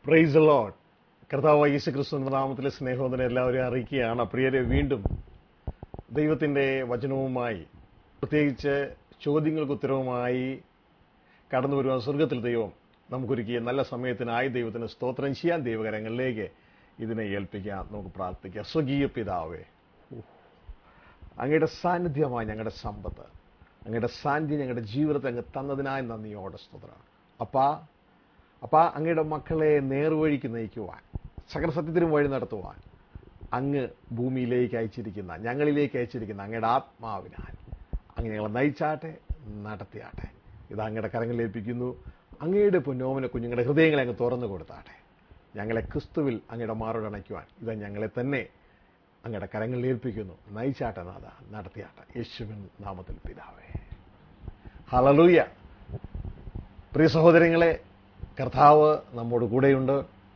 Price load കർത്താവ് യേശു ക്രിസ്തു നാമത്തിലെ സ്നേഹോദനെ എല്ലാവരെയും അറിയിക്കുകയാണ് പ്രിയരെ വീണ്ടും ദൈവത്തിന്റെ വചനവുമായി പ്രത്യേകിച്ച് ചോദ്യങ്ങൾക്ക് ഉത്തരവുമായി കടന്നു വരുവാൻ സ്വർഗത്തിൽ ദൈവം നമുക്കൊരുക്കിയ നല്ല സമയത്തിനായി ദൈവത്തിന് സ്തോത്രം ചെയ്യാൻ ദൈവകരങ്ങളിലേക്ക് ഇതിനെ ഏൽപ്പിക്കാം നമുക്ക് പ്രാർത്ഥിക്കാം സ്വകീയ പിതാവേ അങ്ങയുടെ സാന്നിധ്യമായി ഞങ്ങളുടെ സമ്പത്ത് അങ്ങയുടെ സാന്നിധ്യം ഞങ്ങളുടെ ജീവിതത്തെ അങ്ങ് തന്നതിനായി നന്ദിയോടെ സ്തോത്രം അപ്പാ അപ്പാ അങ്ങയുടെ മക്കളെ നേർവഴിക്ക് നയിക്കുവാൻ സകല സത്യത്തിനും വഴി നടത്തുവാൻ അങ്ങ് ഭൂമിയിലേക്ക് അയച്ചിരിക്കുന്ന ഞങ്ങളിലേക്ക് അയച്ചിരിക്കുന്ന അങ്ങയുടെ ആത്മാവിനാൽ അങ്ങ് ഞങ്ങളെ നയിച്ചാട്ടെ നടത്തിയാട്ടെ ഇത് അങ്ങയുടെ കരങ്ങളിൽ ഏൽപ്പിക്കുന്നു അങ്ങയുടെ പൊന്നോമന കുഞ്ഞുങ്ങളുടെ ഹൃദയങ്ങളെ അങ്ങ് തുറന്നു കൊടുത്താട്ടെ ഞങ്ങളെ ക്രിസ്തുവിൽ അങ്ങയുടെ മാറോട് അണയ്ക്കുവാൻ ഇത് ഞങ്ങളെ തന്നെ അങ്ങയുടെ കരങ്ങളിൽ ഏൽപ്പിക്കുന്നു നയിച്ചാട്ടെ നാഥ നടത്തിയാട്ടെ യേശുവിൻ നാമത്തിൽ പിതാവേ ഹലലൂയ പ്രിയ സഹോദരങ്ങളെ കർത്താവ് നമ്മോട് കൂടെയുണ്ട്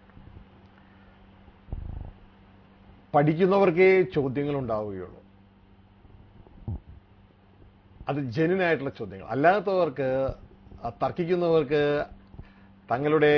പഠിക്കുന്നവർക്കേ ചോദ്യങ്ങൾ ഉണ്ടാവുകയുള്ളൂ അത് ജെന്യനായിട്ടുള്ള ചോദ്യങ്ങൾ അല്ലാത്തവർക്ക് ആ തർക്കിക്കുന്നവർക്ക് തങ്ങളുടെ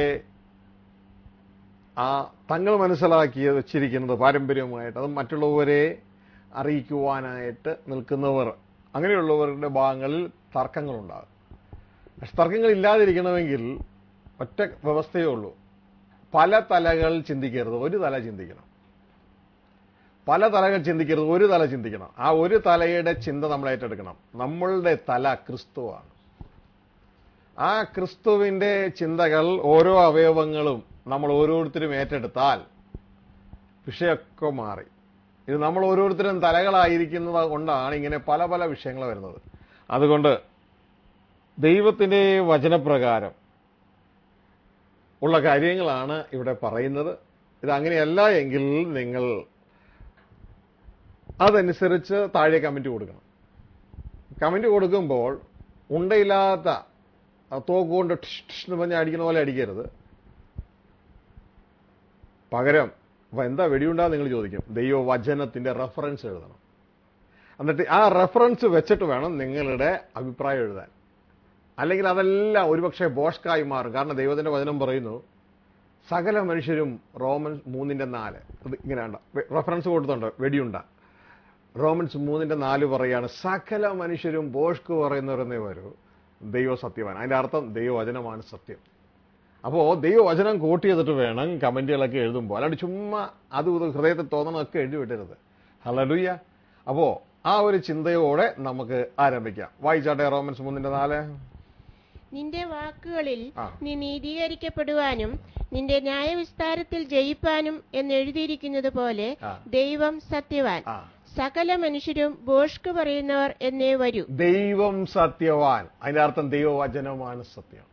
ആ തങ്ങൾ മനസ്സിലാക്കി വെച്ചിരിക്കുന്നത് പാരമ്പര്യമായിട്ട് അത് മറ്റുള്ളവരെ അറിയിക്കുവാനായിട്ട് നിൽക്കുന്നവർ അങ്ങനെയുള്ളവരുടെ ഭാഗങ്ങളിൽ തർക്കങ്ങളുണ്ടാകും പക്ഷെ തർക്കങ്ങൾ ഇല്ലാതിരിക്കണമെങ്കിൽ ഒറ്റ വ്യവസ്ഥയേ ഉള്ളൂ പല തലകൾ ചിന്തിക്കരുത് ഒരു തല ചിന്തിക്കണം പല തലകൾ ചിന്തിക്കരുത് ഒരു തല ചിന്തിക്കണം ആ ഒരു തലയുടെ ചിന്ത നമ്മൾ ഏറ്റെടുക്കണം നമ്മളുടെ തല ക്രിസ്തുവാണ് ആ ക്രിസ്തുവിന്റെ ചിന്തകൾ ഓരോ അവയവങ്ങളും നമ്മൾ ഓരോരുത്തരും ഏറ്റെടുത്താൽ വിഷയമൊക്കെ മാറി ഇത് നമ്മൾ ഓരോരുത്തരും തലകളായിരിക്കുന്നത് കൊണ്ടാണ് ഇങ്ങനെ പല പല വിഷയങ്ങൾ വരുന്നത് അതുകൊണ്ട് ദൈവത്തിന്റെ വചനപ്രകാരം ഉള്ള കാര്യങ്ങളാണ് ഇവിടെ പറയുന്നത് ഇത് അങ്ങനെയല്ല എങ്കിൽ നിങ്ങൾ അതനുസരിച്ച് താഴെ കമന്റ് കൊടുക്കണം കമന്റ് കൊടുക്കുമ്പോൾ ഉണ്ടയില്ലാത്ത തോക്ക് കൊണ്ട് ടിഷ് ടിഷ് എന്ന് പറഞ്ഞ് അടിക്കുന്ന പോലെ അടിക്കരുത് പകരം അപ്പൊ എന്താ വെടിയുണ്ടാ നിങ്ങൾ ചോദിക്കും ദൈവവചനത്തിന്റെ റെഫറൻസ് എഴുതണം എന്നിട്ട് ആ റെഫറൻസ് വെച്ചിട്ട് വേണം നിങ്ങളുടെ അഭിപ്രായം എഴുതാൻ അല്ലെങ്കിൽ അതെല്ലാം ഒരുപക്ഷെ ബോഷ്കായി മാറും കാരണം ദൈവത്തിന്റെ വചനം പറയുന്നു സകല മനുഷ്യരും റോമൻസ് മൂന്നിന്റെ നാല് ഇത് ഇങ്ങനെയാണ് റെഫറൻസ് കൊടുത്തുണ്ട് വെടിയുണ്ട റോമൻസ് മൂന്നിന്റെ നാല് പറയാണ് സകല മനുഷ്യരും ബോഷ്ക്ക് പറയുന്നവരെന്നേ വരൂ ദൈവ സത്യവാൻ അതിന്റെ അർത്ഥം ദൈവവചനമാണ് സത്യം അപ്പോ ദൈവവചനം കോട്ട് ചെയ്തിട്ട് വേണം കമന്റുകളൊക്കെ എഴുതുമ്പോൾ അല്ലാണ്ട് ചുമ്മാ അതും ഇത് ഹൃദയത്തിൽ തോന്നണമൊക്കെ എഴുതി വിട്ടരുത് ഹലലുയ്യ അപ്പോ ആ ഒരു ചിന്തയോടെ നമുക്ക് ആരംഭിക്കാം വായിച്ചാട്ടെ റോമൻസ് മൂന്നിന്റെ നാല് നിന്റെ വാക്കുകളിൽ ആ. നീ നീതീകരിക്കപ്പെടുവാനും നിന്റെ ന്യായവിസ്താരത്തിൽ ജയിപ്പാനും എന്ന് എഴുതിയിരിക്കുന്നത് പോലെ ആ. ദൈവം സത്യവാൻ ആ സകല മനുഷ്യരും ബോഷ്ക്ക് പറയുന്നവർ എന്നേ വരൂ ദൈവം സത്യവാൻ അതിന്റെ അർത്ഥം ദൈവവചനമാണ് സത്യം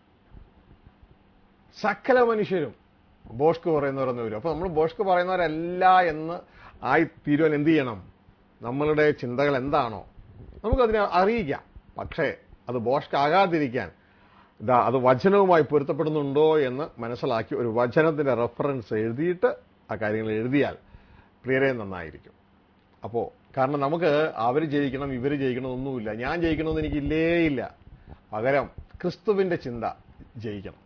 സകല മനുഷ്യരും ബോഷ്ക്ക് പറയുന്നവരെന്ന് വരും അപ്പൊ നമ്മൾ ബോഷ്ക്ക് പറയുന്നവരല്ല എന്ന് ആയി തീരുവാൻ എന്ത് ചെയ്യണം നമ്മളുടെ ചിന്തകൾ എന്താണോ നമുക്കതിനെ അറിയിക്കാം പക്ഷേ അത് ബോഷ്ക്ക് ആകാതിരിക്കാൻ ഇതാ അത് വചനവുമായി പൊരുത്തപ്പെടുന്നുണ്ടോ എന്ന് മനസ്സിലാക്കി ഒരു വചനത്തിന്റെ റെഫറൻസ് എഴുതിയിട്ട് ആ കാര്യങ്ങൾ എഴുതിയാൽ പ്രിയരെ നന്നായിരിക്കും അപ്പോ കാരണം നമുക്ക് അവർ ജയിക്കണം ഇവർ ജയിക്കണം ഒന്നുമില്ല ഞാൻ ജയിക്കണമെന്ന് എനിക്കില്ലേ ഇല്ല പകരം ക്രിസ്തുവിന്റെ ചിന്ത ജയിക്കണം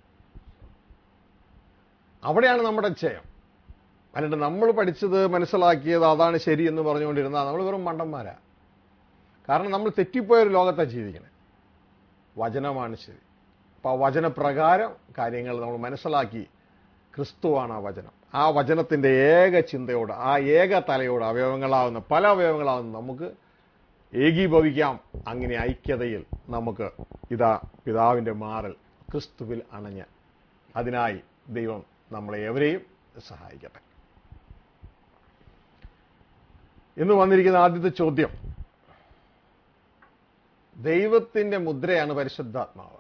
അവിടെയാണ് നമ്മുടെ ജയം അല്ലാണ്ട് നമ്മൾ പഠിച്ചത് മനസ്സിലാക്കിയത് അതാണ് ശരി എന്ന് പറഞ്ഞുകൊണ്ടിരുന്നാൽ നമ്മൾ വെറും മണ്ടന്മാരാ കാരണം നമ്മൾ തെറ്റിപ്പോയ ഒരു ലോകത്താണ് ജീവിക്കണേ വചനമാണ് ശരി അപ്പൊ ആ വചനപ്രകാരം കാര്യങ്ങൾ നമ്മൾ മനസ്സിലാക്കി ക്രിസ്തുവാണ് ആ വചനം ആ വചനത്തിന്റെ ഏക ചിന്തയോട് ആ ഏക തലയോട് അവയവങ്ങളാവുന്ന പല അവയവങ്ങളാവുന്ന നമുക്ക് ഏകീഭവിക്കാം അങ്ങനെ ഐക്യതയിൽ നമുക്ക് ഇതാ പിതാവിന്റെ മാറൽ ക്രിസ്തുവിൽ അണഞ്ഞ് അതിനായി ദൈവം നമ്മളെ എവരെയും സഹായിക്കട്ടെ ഇന്ന് വന്നിരിക്കുന്ന ആദ്യത്തെ ചോദ്യം ദൈവത്തിന്റെ മുദ്രയാണ് പരിശുദ്ധാത്മാവ്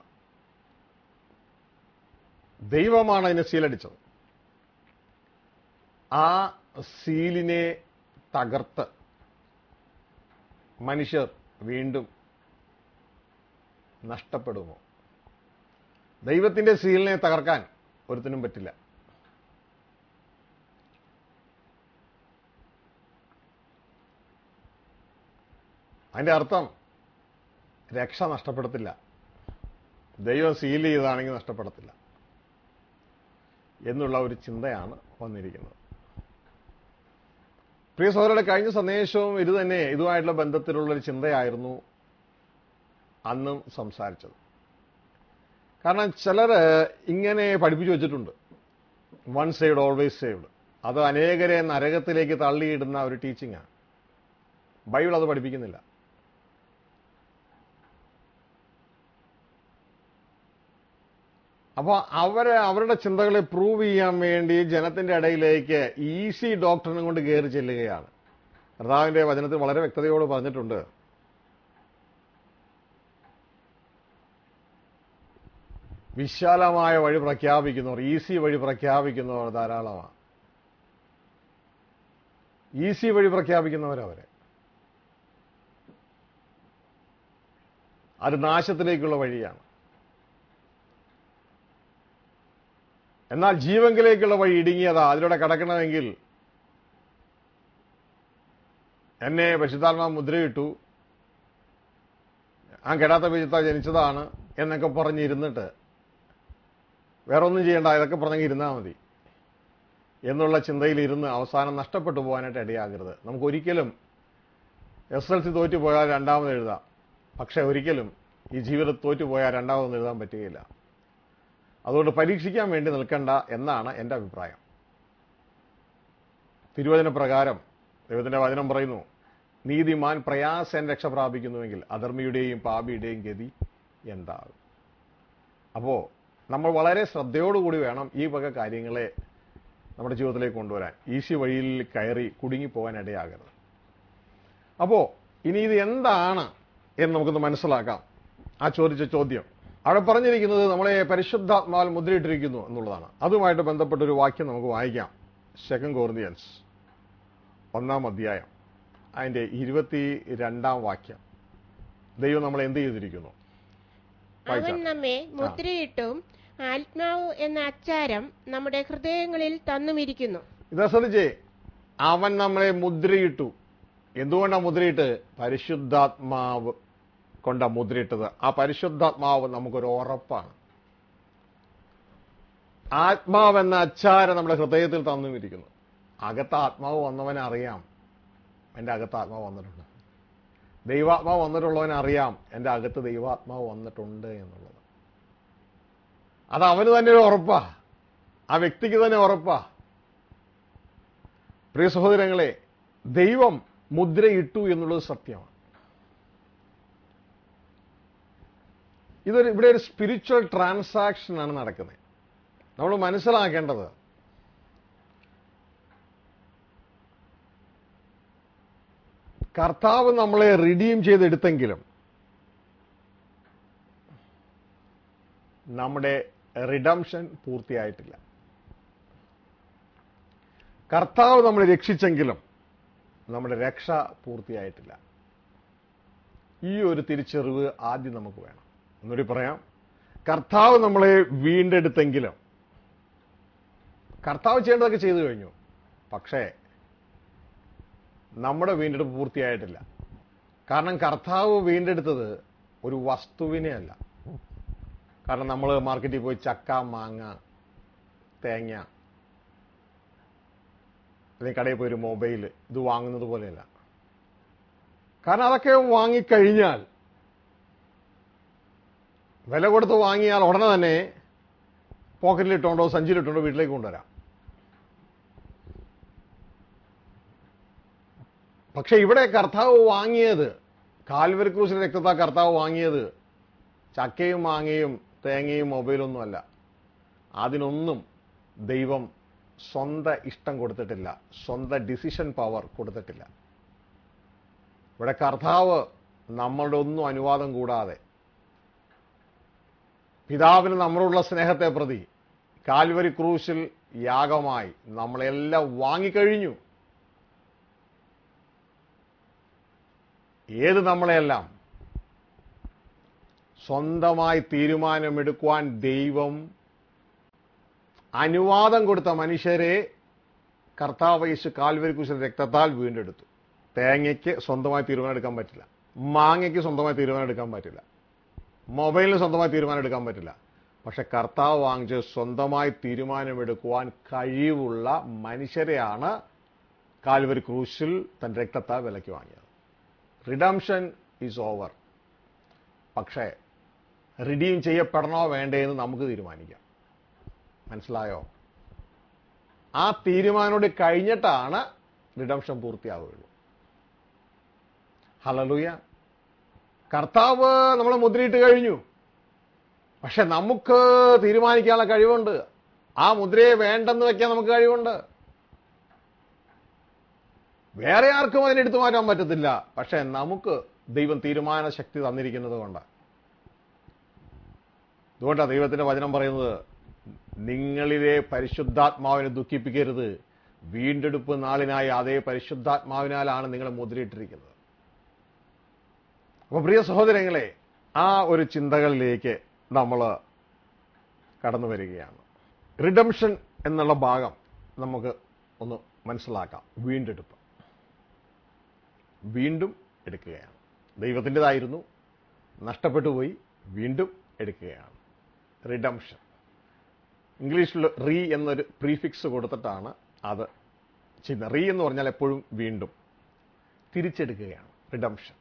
ദൈവമാണ് അതിനെ സീലടിച്ചത് ആ സീലിനെ തകർത്ത് മനുഷ്യർ വീണ്ടും നഷ്ടപ്പെടുമോ ദൈവത്തിന്റെ സീലിനെ തകർക്കാൻ ഒരുത്തിനും പറ്റില്ല അതിന്റെ അർത്ഥം രക്ഷ നഷ്ടപ്പെടത്തില്ല ദൈവം സീൽ ചെയ്താണെങ്കിൽ നഷ്ടപ്പെടത്തില്ല എന്നുള്ള ഒരു ചിന്തയാണ് വന്നിരിക്കുന്നത് പ്രിയ സഹോദരയുടെ കഴിഞ്ഞ സന്ദേശവും ഇത് തന്നെ ഇതുമായിട്ടുള്ള ബന്ധത്തിലുള്ള ഒരു ചിന്തയായിരുന്നു അന്നും സംസാരിച്ചത് കാരണം ചിലർ ഇങ്ങനെ പഠിപ്പിച്ചു വെച്ചിട്ടുണ്ട് വൺ സേവ്ഡ് ഓൾവേസ് സേവ്ഡ് അത് അനേകരെ നരകത്തിലേക്ക് തള്ളിയിടുന്ന ഒരു ടീച്ചിങ്ങാണ് ബൈബിൾ അത് പഠിപ്പിക്കുന്നില്ല അപ്പോൾ അവരെ അവരുടെ ചിന്തകളെ പ്രൂവ് ചെയ്യാൻ വേണ്ടി ജനത്തിന്റെ ഇടയിലേക്ക് ഈസി ഡോക്ടറിനെ കൊണ്ട് കയറി ചെല്ലുകയാണ് കർത്താവിന്റെ വചനത്തിൽ വളരെ വ്യക്തതയോട് പറഞ്ഞിട്ടുണ്ട് വിശാലമായ വഴി പ്രഖ്യാപിക്കുന്നവർ ഈസി വഴി പ്രഖ്യാപിക്കുന്നവർ ധാരാളമാണ് ഈസി വഴി പ്രഖ്യാപിക്കുന്നവരവരെ അത് നാശത്തിലേക്കുള്ള വഴിയാണ് എന്നാൽ ജീവങ്കിലേക്കുള്ള വഴി ഇടുങ്ങിയതാ അതിലൂടെ കടക്കണമെങ്കിൽ എന്നെ പരിശുദ്ധാത്മാ മുദ്രയിട്ടു ആ കെടാത്ത ബീജത്ത ജനിച്ചതാണ് എന്നൊക്കെ പറഞ്ഞിരുന്നിട്ട് വേറെ ഒന്നും ചെയ്യണ്ട ഇതൊക്കെ പറഞ്ഞെങ്കിൽ ഇരുന്നാൽ മതി എന്നുള്ള ചിന്തയിൽ ഇരുന്ന് അവസാനം നഷ്ടപ്പെട്ടു പോകാനായിട്ട് ഇടയാകരുത് നമുക്ക് ഒരിക്കലും എസ് എൽ സി തോറ്റു പോയാൽ രണ്ടാമത് എഴുതാം പക്ഷെ ഒരിക്കലും ഈ ജീവിതത്തിൽ തോറ്റു പോയാൽ രണ്ടാമതൊന്നും എഴുതാൻ പറ്റുകയില്ല അതുകൊണ്ട് പരീക്ഷിക്കാൻ വേണ്ടി നിൽക്കണ്ട എന്നാണ് എൻ്റെ അഭിപ്രായം തിരുവചന പ്രകാരം ദൈവത്തിന്റെ വചനം പറയുന്നു നീതിമാൻ പ്രയാസൻ രക്ഷ പ്രാപിക്കുന്നുവെങ്കിൽ അധർമ്മിയുടെയും പാപിയുടെയും ഗതി എന്താകും അപ്പോ നമ്മൾ വളരെ ശ്രദ്ധയോടുകൂടി വേണം ഈ വക കാര്യങ്ങളെ നമ്മുടെ ജീവിതത്തിലേക്ക് കൊണ്ടുവരാൻ ഈസി വഴിയിൽ കയറി കുടുങ്ങിപ്പോകാൻ ഇടയാകരുത് അപ്പോ ഇനി ഇത് എന്താണ് എന്ന് നമുക്കൊന്ന് മനസ്സിലാക്കാം ആ ചോദിച്ച ചോദ്യം അവിടെ പറഞ്ഞിരിക്കുന്നത് നമ്മളെ പരിശുദ്ധാത്മാവിൽ മുദ്രയിട്ടിരിക്കുന്നു എന്നുള്ളതാണ് അതുമായിട്ട് ബന്ധപ്പെട്ട ഒരു വാക്യം നമുക്ക് വായിക്കാം സെക്കൻഡ് കോർദിയൻസ് ഒന്നാം അധ്യായം അതിന്റെ ഇരുപത്തി രണ്ടാം വാക്യം ദൈവം നമ്മളെ എന്ത് ചെയ്തിരിക്കുന്നു അവൻ വായിച്ചാ നമ്മെ മുദ്രയിട്ടും ആത്മാവ് എന്ന അച്ചാരം നമ്മുടെ ഹൃദയങ്ങളിൽ തന്നുമിരിക്കുന്നു ഇതാ ശ്രദ്ധിച്ചേ അവൻ നമ്മളെ മുദ്രയിട്ടു എന്തുകൊണ്ടാണ് മുദ്രയിട്ട് പരിശുദ്ധാത്മാവ് കൊണ്ടാ മുദ്രയിട്ടത് ആ പരിശുദ്ധാത്മാവ് നമുക്കൊരു ഉറപ്പാണ് ആത്മാവെന്ന അച്ചാരം നമ്മുടെ ഹൃദയത്തിൽ തന്നുമിരിക്കുന്നു അകത്ത് ആത്മാവ് വന്നവനെ അറിയാം എൻ്റെ അകത്ത് ആത്മാവ് വന്നിട്ടുണ്ട് ദൈവാത്മാവ് വന്നിട്ടുള്ളവനെ അറിയാം എൻ്റെ അകത്ത് ദൈവാത്മാവ് വന്നിട്ടുണ്ട് എന്നുള്ളത് അത് അവന് തന്നെ ഒരു ഉറപ്പാ ആ വ്യക്തിക്ക് തന്നെ ഉറപ്പാ പ്രിയ സഹോദരങ്ങളെ ദൈവം മുദ്രയിട്ടു എന്നുള്ളത് സത്യമാണ് ഇതൊരു ഇവിടെ ഒരു സ്പിരിച്വൽ ട്രാൻസാക്ഷൻ ആണ് നടക്കുന്നത് നമ്മൾ മനസ്സിലാക്കേണ്ടത് കർത്താവ് നമ്മളെ റിഡീം ചെയ്തെടുത്തെങ്കിലും നമ്മുടെ റിഡംഷൻ പൂർത്തിയായിട്ടില്ല കർത്താവ് നമ്മളെ രക്ഷിച്ചെങ്കിലും നമ്മുടെ രക്ഷ പൂർത്തിയായിട്ടില്ല ഈ ഒരു തിരിച്ചറിവ് ആദ്യം നമുക്ക് വേണം എന്നൊരു പറയാം കർത്താവ് നമ്മളെ വീണ്ടെടുത്തെങ്കിലും കർത്താവ് ചെയ്യേണ്ടതൊക്കെ ചെയ്തു കഴിഞ്ഞു പക്ഷേ നമ്മുടെ വീണ്ടെടുപ്പ് പൂർത്തിയായിട്ടില്ല കാരണം കർത്താവ് വീണ്ടെടുത്തത് ഒരു വസ്തുവിനെ അല്ല കാരണം നമ്മൾ മാർക്കറ്റിൽ പോയി ചക്ക മാങ്ങ തേങ്ങ അല്ലെങ്കിൽ കടയിൽ പോയി ഒരു മൊബൈൽ ഇത് വാങ്ങുന്നത് പോലെയല്ല കാരണം അതൊക്കെ വാങ്ങിക്കഴിഞ്ഞാൽ വില കൊടുത്ത് വാങ്ങിയാൽ ഉടനെ തന്നെ പോക്കറ്റിലിട്ടുകൊണ്ടോ സഞ്ചിയിലിട്ടുകൊണ്ടോ വീട്ടിലേക്ക് കൊണ്ടുവരാം പക്ഷെ ഇവിടെ കർത്താവ് വാങ്ങിയത് കാൽവരി ക്രൂസിന്റെ രക്തത്താ കർത്താവ് വാങ്ങിയത് ചക്കയും മാങ്ങയും തേങ്ങയും മൊബൈലൊന്നുമല്ല അതിനൊന്നും ദൈവം സ്വന്തം ഇഷ്ടം കൊടുത്തിട്ടില്ല സ്വന്തം ഡിസിഷൻ പവർ കൊടുത്തിട്ടില്ല ഇവിടെ കർത്താവ് നമ്മളുടെ ഒന്നും അനുവാദം കൂടാതെ പിതാവിന് നമ്മളുള്ള സ്നേഹത്തെ പ്രതി കാൽവരി ക്രൂശിൽ യാഗമായി നമ്മളെല്ലാം വാങ്ങിക്കഴിഞ്ഞു ഏത് നമ്മളെല്ലാം സ്വന്തമായി തീരുമാനമെടുക്കുവാൻ ദൈവം അനുവാദം കൊടുത്ത മനുഷ്യരെ കർത്താവ് യേശു കാൽവരി കുശിന്റെ രക്തത്താൽ വീണ്ടെടുത്തു തേങ്ങയ്ക്ക് സ്വന്തമായി തീരുമാനം എടുക്കാൻ പറ്റില്ല മാങ്ങയ്ക്ക് സ്വന്തമായി തീരുമാനം എടുക്കാൻ പറ്റില്ല മൊബൈലിന് സ്വന്തമായി തീരുമാനം എടുക്കാൻ പറ്റില്ല പക്ഷെ കർത്താവ് വാങ്ങിച്ച് സ്വന്തമായി തീരുമാനമെടുക്കുവാൻ കഴിവുള്ള മനുഷ്യരെയാണ് കാൽവരി ക്രൂശിൽ തന്റെ രക്തത്താൽ വിലയ്ക്ക് വാങ്ങിയത് റിഡംഷൻ ഈസ് ഓവർ പക്ഷേ റിഡീം ചെയ്യപ്പെടണോ വേണ്ടേ എന്ന് നമുക്ക് തീരുമാനിക്കാം മനസ്സിലായോ ആ തീരുമാനോട് കഴിഞ്ഞിട്ടാണ് റിഡംഷൻ പൂർത്തിയാവുകയുള്ളൂ ഹലലൂയ കർത്താവ് നമ്മളെ മുദ്രയിട്ട് കഴിഞ്ഞു പക്ഷെ നമുക്ക് തീരുമാനിക്കാനുള്ള കഴിവുണ്ട് ആ മുദ്രയെ വേണ്ടെന്ന് വെക്കാൻ നമുക്ക് കഴിവുണ്ട് വേറെ ആർക്കും അതിനെടുത്തു മാറ്റാൻ പറ്റത്തില്ല പക്ഷെ നമുക്ക് ദൈവം തീരുമാന ശക്തി തന്നിരിക്കുന്നത് കൊണ്ട് അതുകൊണ്ടാണ് ദൈവത്തിന്റെ വചനം പറയുന്നത് നിങ്ങളിലെ പരിശുദ്ധാത്മാവിനെ ദുഃഖിപ്പിക്കരുത് വീണ്ടെടുപ്പ് നാളിനായി അതേ പരിശുദ്ധാത്മാവിനാലാണ് നിങ്ങളെ മുദ്രയിട്ടിരിക്കുന്നത് അപ്പൊ പ്രിയ സഹോദരങ്ങളെ ആ ഒരു ചിന്തകളിലേക്ക് നമ്മൾ കടന്നു വരികയാണ് റിഡംഷൻ എന്നുള്ള ഭാഗം നമുക്ക് ഒന്ന് മനസ്സിലാക്കാം വീണ്ടെടുപ്പ് വീണ്ടും എടുക്കുകയാണ് ദൈവത്തിൻ്റെതായിരുന്നു നഷ്ടപ്പെട്ടു പോയി വീണ്ടും എടുക്കുകയാണ് റിഡംഷൻ ഇംഗ്ലീഷിൽ റീ എന്നൊരു പ്രീഫിക്സ് കൊടുത്തിട്ടാണ് അത് ചെയ്യുന്നത് റീ എന്ന് പറഞ്ഞാൽ എപ്പോഴും വീണ്ടും തിരിച്ചെടുക്കുകയാണ് റിഡംഷൻ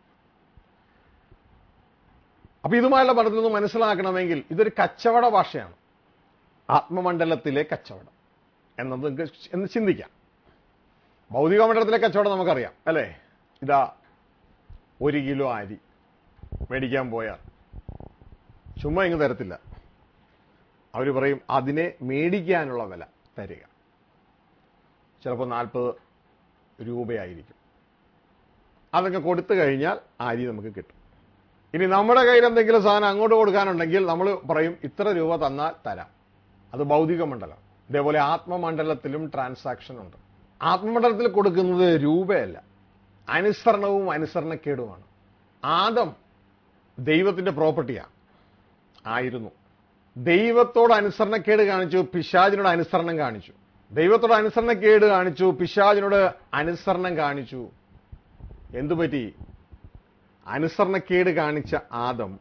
അപ്പൊ ഇതുമായുള്ള പഠനത്തിൽ നിന്ന് മനസ്സിലാക്കണമെങ്കിൽ ഇതൊരു കച്ചവട ഭാഷയാണ് ആത്മമണ്ഡലത്തിലെ കച്ചവടം എന്നത് നിങ്ങൾക്ക് എന്ന് ചിന്തിക്കാം ഭൗതിക മണ്ഡലത്തിലെ കച്ചവടം നമുക്കറിയാം അല്ലേ ഇതാ ഒരു കിലോ അരി മേടിക്കാൻ പോയാൽ ചുമ്മാ ഇങ്ങ് തരത്തില്ല അവർ പറയും അതിനെ മേടിക്കാനുള്ള വില തരിക ചിലപ്പോൾ നാൽപ്പത് രൂപയായിരിക്കും അതൊക്കെ കൊടുത്തു കഴിഞ്ഞാൽ ആ അരി നമുക്ക് കിട്ടും ഇനി നമ്മുടെ കയ്യിൽ എന്തെങ്കിലും സാധനം അങ്ങോട്ട് കൊടുക്കാനുണ്ടെങ്കിൽ നമ്മൾ പറയും ഇത്ര രൂപ തന്നാൽ തരാം അത് ഭൗതിക മണ്ഡലം ഇതേപോലെ ആത്മമണ്ഡലത്തിലും ട്രാൻസാക്ഷൻ ഉണ്ട് ആത്മമണ്ഡലത്തിൽ കൊടുക്കുന്നത് രൂപയല്ല അനുസരണവും അനുസരണക്കേടുമാണ് ആദം ദൈവത്തിന്റെ പ്രോപ്പർട്ടിയാണ് ആയിരുന്നു ദൈവത്തോട് അനുസരണക്കേട് കാണിച്ചു പിശാചിനോട് അനുസരണം കാണിച്ചു ദൈവത്തോട് അനുസരണക്കേട് കാണിച്ചു പിശാചിനോട് അനുസരണം കാണിച്ചു എന്തുപറ്റി അനുസരണക്കേട് കാണിച്ച ആദം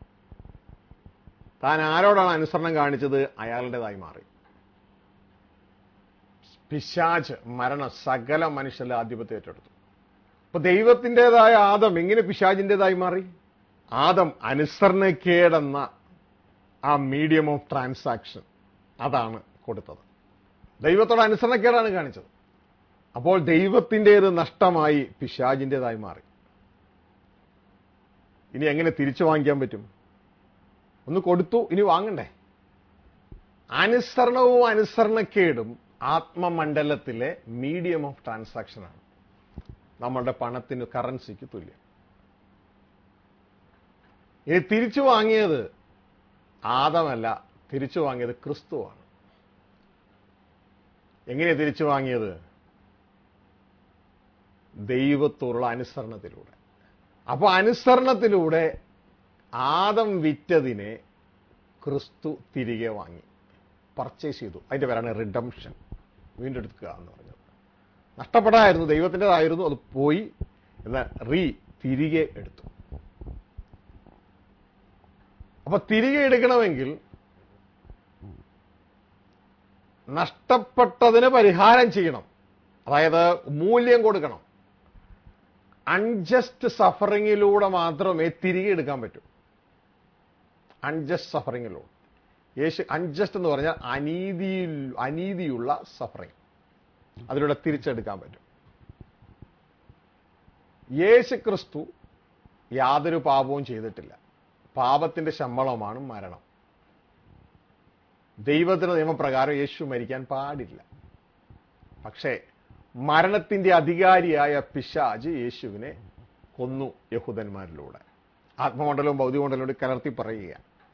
താൻ ആരോടാണ് അനുസരണം കാണിച്ചത് അയാളുടേതായി മാറി പിശാജ് മരണം സകല മനുഷ്യരുടെ ആധിപത്യം ഏറ്റെടുത്തു അപ്പൊ ദൈവത്തിൻ്റെതായ ആദം എങ്ങനെ പിശാജിൻ്റെതായി മാറി ആദം അനുസരണക്കേടെന്ന ആ മീഡിയം ഓഫ് ട്രാൻസാക്ഷൻ അതാണ് കൊടുത്തത് ദൈവത്തോട് അനുസരണക്കേടാണ് കാണിച്ചത് അപ്പോൾ ദൈവത്തിൻ്റെത് നഷ്ടമായി പിശാജിൻ്റെതായി മാറി ഇനി എങ്ങനെ തിരിച്ചു വാങ്ങിക്കാൻ പറ്റും ഒന്ന് കൊടുത്തു ഇനി വാങ്ങണ്ടേ അനുസരണവും അനുസരണക്കേടും ആത്മമണ്ഡലത്തിലെ മീഡിയം ഓഫ് ട്രാൻസാക്ഷനാണ് നമ്മളുടെ പണത്തിന് കറൻസിക്ക് തുല്യം ഇനി തിരിച്ചു വാങ്ങിയത് ആദമല്ല തിരിച്ചു വാങ്ങിയത് ക്രിസ്തുവാണ് എങ്ങനെ തിരിച്ചു വാങ്ങിയത് ദൈവത്തോടുള്ള അനുസരണത്തിലൂടെ അപ്പൊ അനുസരണത്തിലൂടെ ആദം വിറ്റതിനെ ക്രിസ്തു തിരികെ വാങ്ങി പർച്ചേസ് ചെയ്തു അതിന്റെ പേരാണ് റിഡംഷൻ വീണ്ടെടുക്കുക എന്ന് പറഞ്ഞത് നഷ്ടപ്പെടായിരുന്നു ദൈവത്തിൻ്റെതായിരുന്നു അത് പോയി എന്നാൽ റീ തിരികെ എടുത്തു അപ്പൊ തിരികെ എടുക്കണമെങ്കിൽ നഷ്ടപ്പെട്ടതിന് പരിഹാരം ചെയ്യണം അതായത് മൂല്യം കൊടുക്കണം അൺജസ്റ്റ് സഫറിങ്ങിലൂടെ മാത്രമേ തിരികെ എടുക്കാൻ പറ്റൂ അൺജസ്റ്റ് സഫറിങ്ങിലൂടെ യേശു അൺജസ്റ്റ് എന്ന് പറഞ്ഞാൽ അനീതി അനീതിയുള്ള സഫറിങ് അതിലൂടെ തിരിച്ചെടുക്കാൻ പറ്റും യേശു ക്രിസ്തു യാതൊരു പാപവും ചെയ്തിട്ടില്ല പാപത്തിന്റെ ശമ്പളമാണ് മരണം ദൈവത്തിന്റെ നിയമപ്രകാരം യേശു മരിക്കാൻ പാടില്ല പക്ഷേ മരണത്തിന്റെ അധികാരിയായ പിശാജ് യേശുവിനെ കൊന്നു യഹൂദന്മാരിലൂടെ ആത്മമണ്ഡലവും ഭൗതികമണ്ഡലവും കലർത്തി പറയുക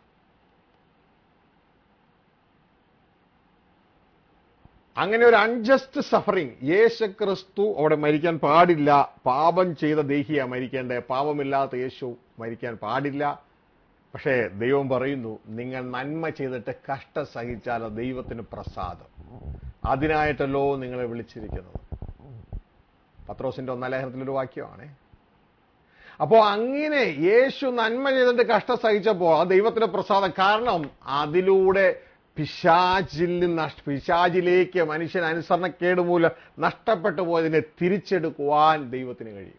അങ്ങനെ ഒരു അൺജസ്റ്റ് സഫറിങ് യേശു ക്രിസ്തു അവിടെ മരിക്കാൻ പാടില്ല പാപം ചെയ്ത ദേഹിയ മരിക്കേണ്ടേ പാപമില്ലാത്ത യേശു മരിക്കാൻ പാടില്ല പക്ഷേ ദൈവം പറയുന്നു നിങ്ങൾ നന്മ ചെയ്തിട്ട് കഷ്ട സഹിച്ചാൽ അത് ദൈവത്തിന് പ്രസാദം അതിനായിട്ടല്ലോ നിങ്ങളെ വിളിച്ചിരിക്കുന്നത് പത്രോസിന്റെ ഒന്നാം ലേഖനത്തിലൊരു വാക്യമാണ് അപ്പോൾ അങ്ങനെ യേശു നന്മ ചെയ്തിട്ട് കഷ്ടം സഹിച്ചപ്പോൾ ആ ദൈവത്തിന്റെ പ്രസാദം കാരണം അതിലൂടെ പിശാചിൽ നിന്ന് നഷ്- പിശാചിലേക്ക് മനുഷ്യൻ അനുസരണക്കേട് മൂലം നഷ്ടപ്പെട്ടു പോയതിനെ തിരിച്ചെടുക്കുവാൻ ദൈവത്തിന് കഴിയും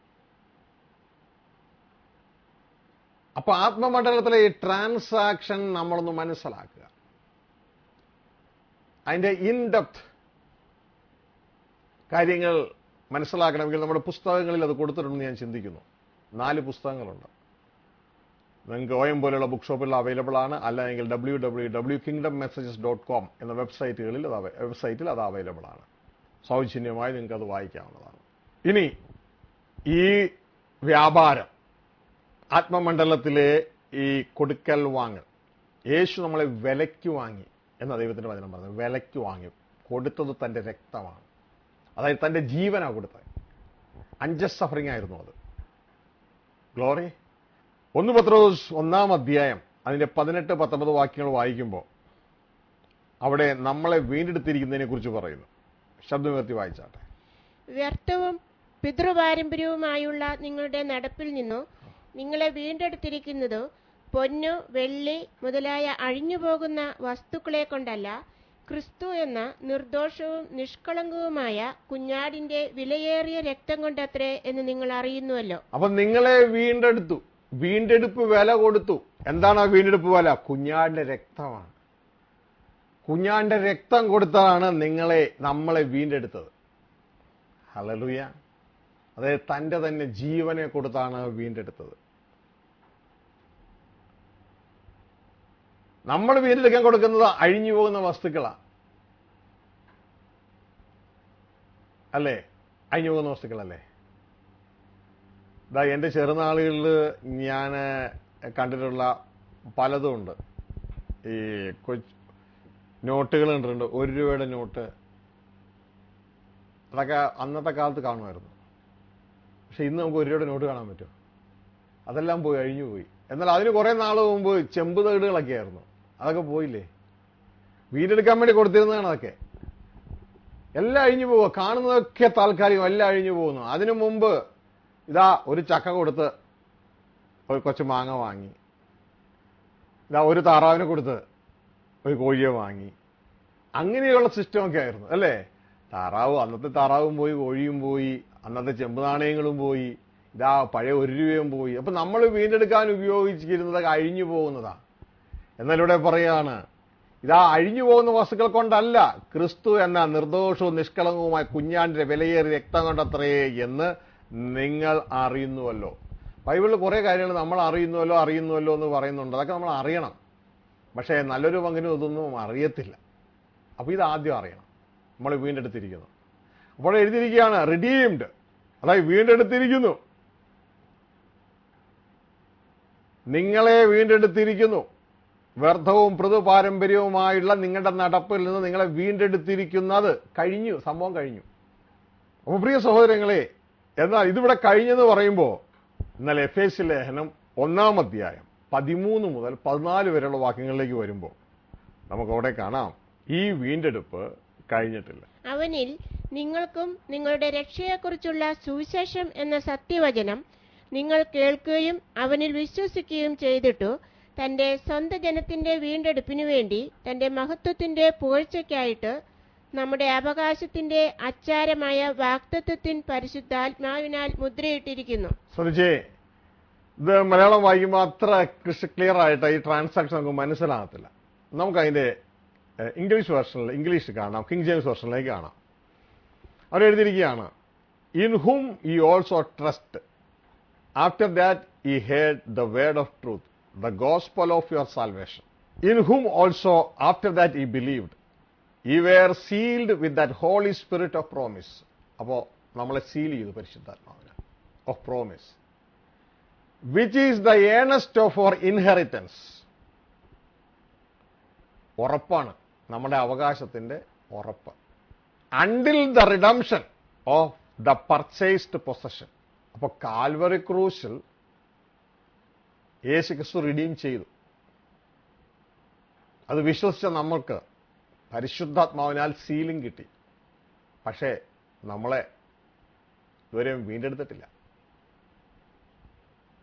അപ്പൊ ആത്മമണ്ഡലത്തിലെ ഈ ട്രാൻസാക്ഷൻ നമ്മളൊന്ന് മനസ്സിലാക്കുക അതിന്റെ ഇൻഡെപ്ത് കാര്യങ്ങൾ മനസ്സിലാക്കണമെങ്കിൽ നമ്മുടെ പുസ്തകങ്ങളിൽ അത് കൊടുത്തിട്ടുണ്ടെന്ന് ഞാൻ ചിന്തിക്കുന്നു നാല് പുസ്തകങ്ങളുണ്ട് നിങ്ങൾക്ക് ഒ എം പോലെയുള്ള ബുക്ക് ഷോപ്പിൽ അവൈലബിൾ ആണ് അല്ലെങ്കിൽ W W W kingdom messages dot com എന്ന വെബ്സൈറ്റുകളിൽ അത് അവ- വെബ്സൈറ്റിൽ അത് അവൈലബിൾ ആണ് സൗജന്യമായി നിങ്ങൾക്ക് അത് വായിക്കാവുന്നതാണ് ഇനി ഈ വ്യാപാരം ആത്മമണ്ഡലത്തിലെ ഈ കൊടുക്കൽ വാങ്ങൽ യേശു നമ്മളെ വിലയ്ക്ക് വാങ്ങി എന്ന ദൈവത്തിന്റെ വചനം പറഞ്ഞത് വിലയ്ക്ക് വാങ്ങി കൊടുത്തത് തന്റെ രക്തമാണ് അതായത് തന്റെ ജീവനാണ് കൊടുത്തത് അഞ്ചസ് സഫറിംഗ് ആയിരുന്നു അത് ഗ്ലോറി ഒന്ന് പത്രോസ് ഒന്നാം അധ്യായം അതിന്റെ പതിനെട്ട് പത്തൊമ്പത് വാക്യങ്ങൾ വായിക്കുമ്പോൾ അവിടെ നമ്മളെ വീണ്ടെടുത്തിരിക്കുന്നതിനെ കുറിച്ച് പറയുന്നു ശബ്ദമുയർത്തി വായിച്ചാട്ടെ വ്യർത്ഥവും പിതൃപാരമ്പര്യവുമായുള്ള നിങ്ങളുടെ നടപ്പിൽ നിന്നു നിങ്ങളെ വീണ്ടെടുത്തിരിക്കുന്നതോ പൊന്നു വെള്ളി മുതലായ അഴിഞ്ഞുപോകുന്ന വസ്തുക്കളെ കൊണ്ടല്ല ക്രിസ്തു എന്ന നിർദോഷവും നിഷ്കളങ്കവുമായ കുഞ്ഞാടിന്റെ വിലയേറിയ രക്തം കൊണ്ടത്രേ എന്ന് നിങ്ങൾ അറിയുന്നുവല്ലോ അപ്പൊ നിങ്ങളെ വീണ്ടെടുത്തു വീണ്ടെടുപ്പ് വില കൊടുത്തു എന്താണ് ആ വീണ്ടെടുപ്പ് വില കുഞ്ഞാടിന്റെ രക്തമാണ് കുഞ്ഞാടിന്റെ രക്തം കൊടുത്താണ് നിങ്ങളെ നമ്മളെ വീണ്ടെടുത്തത് ഹലലുയ അതായത് തന്റെ തന്നെ ജീവനെ കൊടുത്താണ് വീണ്ടെടുത്തത് നമ്മൾ വീണ്ടെടുക്കാൻ കൊടുക്കുന്നത് അഴിഞ്ഞു പോകുന്ന വസ്തുക്കളാണ് അല്ലേ അഴിഞ്ഞു പോകുന്ന വസ്തുക്കളല്ലേ ഇതാ എൻ്റെ ചെറുനാളുകളിൽ ഞാൻ കണ്ടിട്ടുള്ള പലതും ഉണ്ട് ഈ കൊച്ച് നോട്ടുകൾ കണ്ടിട്ടുണ്ട് ഒരു രൂപയുടെ നോട്ട് അതൊക്കെ അന്നത്തെ കാലത്ത് കാണുമായിരുന്നു പക്ഷെ ഇന്ന് നമുക്ക് ഒരു രൂപയുടെ നോട്ട് കാണാൻ പറ്റുമോ അതെല്ലാം പോയി അഴിഞ്ഞു പോയി എന്നാൽ അതിന് കുറെ നാൾ മുമ്പ് ചെമ്പ് തകിടുകളൊക്കെ ആയിരുന്നു അതൊക്കെ പോയില്ലേ വീടെടുക്കാൻ വേണ്ടി കൊടുത്തിരുന്നതാണ് അതൊക്കെ എല്ലാം അഴിഞ്ഞു പോവുക കാണുന്നതൊക്കെ താൽക്കാലികം എല്ലാം അഴിഞ്ഞു പോകുന്നു അതിനു മുമ്പ് ഇതാ ഒരു ചക്ക കൊടുത്ത് ഒരു കൊച്ചു മാങ്ങ വാങ്ങി ഇതാ ഒരു താറാവിനെ കൊടുത്ത് ഒരു കോഴിയെ വാങ്ങി അങ്ങനെയുള്ള സിസ്റ്റമൊക്കെ ആയിരുന്നു അല്ലേ താറാവ് അന്നത്തെ താറാവും പോയി കോഴിയും പോയി അന്നത്തെ ചെമ്പ് നാണയങ്ങളും പോയി ഇതാ പഴയ ഒരു രൂപയും പോയി അപ്പൊ നമ്മൾ വീണ്ടെടുക്കാൻ ഉപയോഗിച്ചിരുന്നത് അഴിഞ്ഞു പോകുന്നതാ എന്നാൽ ഇവിടെ പറയാണ് ഇതാ അഴിഞ്ഞു പോകുന്ന വസ്തുക്കൾ കൊണ്ടല്ല ക്രിസ്തു എന്ന നിർദോഷവും നിഷ്കളങ്കവുമായ കുഞ്ഞാണ്ടിന്റെ വിലയേറിയ രക്തം കൊണ്ടത്രേ എന്ന് നിങ്ങൾ അറിയുന്നുവല്ലോ ബൈബിളിൽ കുറെ കാര്യങ്ങൾ നമ്മൾ അറിയുന്നുവല്ലോ അറിയുന്നുവല്ലോ എന്ന് പറയുന്നുണ്ട് അതൊക്കെ നമ്മൾ അറിയണം പക്ഷേ നല്ലൊരു പങ്കിനും ഇതൊന്നും അറിയത്തില്ല അപ്പൊ ഇത് ആദ്യം അറിയണം നമ്മൾ വീണ്ടെടുത്തിരിക്കുന്നു അപ്പോൾ എഴുതിയിരിക്കുകയാണ് റിഡീംഡ് അതായത് വീണ്ടെടുത്തിരിക്കുന്നു നിങ്ങളെ വീണ്ടെടുത്തിരിക്കുന്നു വ്യർത്ഥവും മൃദു പാരമ്പര്യവുമായുള്ള നിങ്ങളുടെ നടപ്പിൽ നിന്ന് നിങ്ങളെ വീണ്ടെടുത്തിരിക്കുന്നത് കഴിഞ്ഞു സംഭവം കഴിഞ്ഞു അപ്പോൾ പ്രിയ സഹോദരങ്ങളെ എന്നാൽ ഇതിവിടെ കഴിഞ്ഞെന്ന് പറയുമ്പോൾ എന്നാൽ എഫ് എസ് ലേഖനം ഒന്നാം അധ്യായം പതിമൂന്ന് മുതൽ പതിനാല് വരെയുള്ള വാക്യങ്ങളിലേക്ക് വരുമ്പോൾ നമുക്ക് അവിടെ കാണാം ഈ വീണ്ടെടുപ്പ് കഴിഞ്ഞിട്ടില്ല അവനിൽ നിങ്ങൾക്കും നിങ്ങളുടെ രക്ഷയെക്കുറിച്ചുള്ള സുവിശേഷം എന്ന സത്യവചനം നിങ്ങൾ കേൾക്കുകയും അവനിൽ വിശ്വസിക്കുകയും ചെയ്തിട്ടു തന്റെ സ്വന്തം ജനത്തിന്റെ വീണ്ടെടുപ്പിനു വേണ്ടി തന്റെ മഹത്വത്തിന്റെ പുകഴ്ചയ്ക്കായിട്ട് നമ്മുടെ അവകാശത്തിന്റെ അച്ചാരമായ വാക്തത്വത്തിൻ പരിശുദ്ധാത്മാവിനാൽ മുദ്രയിട്ടിരിക്കുന്നു ശ്രദ്ധിച്ചേ ഇത് മലയാളം വായിക്കുമ്പോൾ അത്ര ക്ലിയർ ആയിട്ട് ഈ ട്രാൻസാക്ഷൻ നമുക്ക് മനസ്സിലാകത്തില്ല നമുക്ക് അതിന്റെ ഏഹ്, ഇംഗ്ലീഷ് വെർഷനിൽ ഇംഗ്ലീഷ് കാണാം കിങ് ജെയിംസ് വെർഷനിലേക്ക് കാണാം അവർ എഴുതിയിരിക്കുകയാണ് in whom ye also trust after that ye heard the word of truth the gospel of your salvation in whom also after that ye believed ye were sealed with that Holy Spirit of promise അപ്പോൾ നമ്മളെ seal ചെയ്തു പരിശുദ്ധാത്മാവിന് of promise which is the earnest of our inheritance ഉറപ്പാണ് നമ്മുടെ അവകാശത്തിന്റെ ഉറപ്പ് until the redemption of the purchased possession അപ്പൊ Calvary ക്രൂശിൽ യേശു ക്രിസ്തു റിഡീം ചെയ്തു അത് വിശ്വസിച്ച നമ്മൾക്ക് പരിശുദ്ധാത്മാവിനാൽ സീലിംഗ് കിട്ടി പക്ഷേ നമ്മളെ ഇതുവരെയും വീണ്ടെടുത്തിട്ടില്ല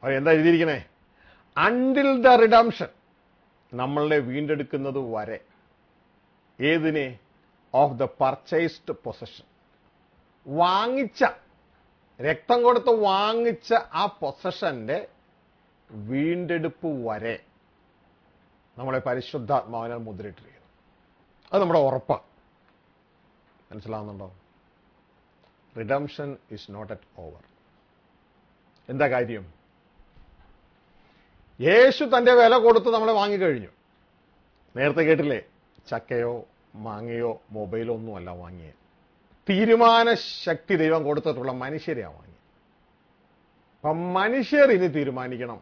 അവർ എന്താ എഴുതിയിരിക്കണേ അണ്ടിൽ ദ റിഡംഷൻ നമ്മളുടെ വീണ്ടെടുക്കുന്നത് വരെ ഏതിനെ ഓഫ് ദ പർച്ചേസ്ഡ് പൊസഷൻ വാങ്ങിച്ച രക്തം കൊടുത്ത് വാങ്ങിച്ച ആ പൊസഷന്റെ വീണ്ടെടുപ്പ് വരെ നമ്മളെ പരിശുദ്ധാത്മാവിനാൽ മുദ്രയിട്ടിരിക്കുന്നു അത് നമ്മുടെ ഉറപ്പാണ് മനസ്സിലാവുന്നുണ്ടോ redemption is not at over എന്താ കാര്യം യേശു തന്റെ വില കൊടുത്ത് നമ്മളെ വാങ്ങിക്കഴിഞ്ഞു നേരത്തെ കേട്ടില്ലേ ചക്കയോ മാങ്ങയോ മൊബൈലോ ഒന്നുമല്ല വാങ്ങിയത് തീരുമാന ശക്തി ദൈവം കൊടുത്തിട്ടുള്ള മനുഷ്യരെയാ വാങ്ങി അപ്പം മനുഷ്യർ ഇനി തീരുമാനിക്കണം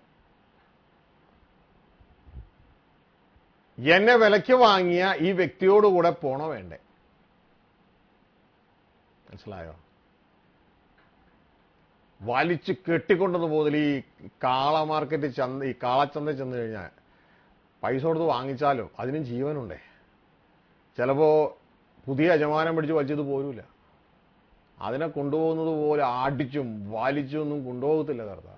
എന്നെ വിലയ്ക്ക് വാങ്ങിയ ഈ വ്യക്തിയോടുകൂടെ പോണോ വേണ്ടേ മനസ്സിലായോ വലിച്ചു കെട്ടിക്കൊണ്ടെന്ന് പോകുന്നില്ല ഈ കാള മാർക്കറ്റ് ചന്ത ഈ കാളച്ചന്ത ചെന്ന് കഴിഞ്ഞാൽ പൈസ കൊടുത്ത് വാങ്ങിച്ചാലോ അതിനും ജീവനുണ്ടേ ചിലപ്പോ പുതിയ യജമാനം പിടിച്ച് വലിച്ചത് പോരൂല അതിനെ കൊണ്ടുപോകുന്നത് പോലെ ആടിച്ചും വലിച്ചും ഒന്നും കൊണ്ടുപോകത്തില്ല കർത്താവ്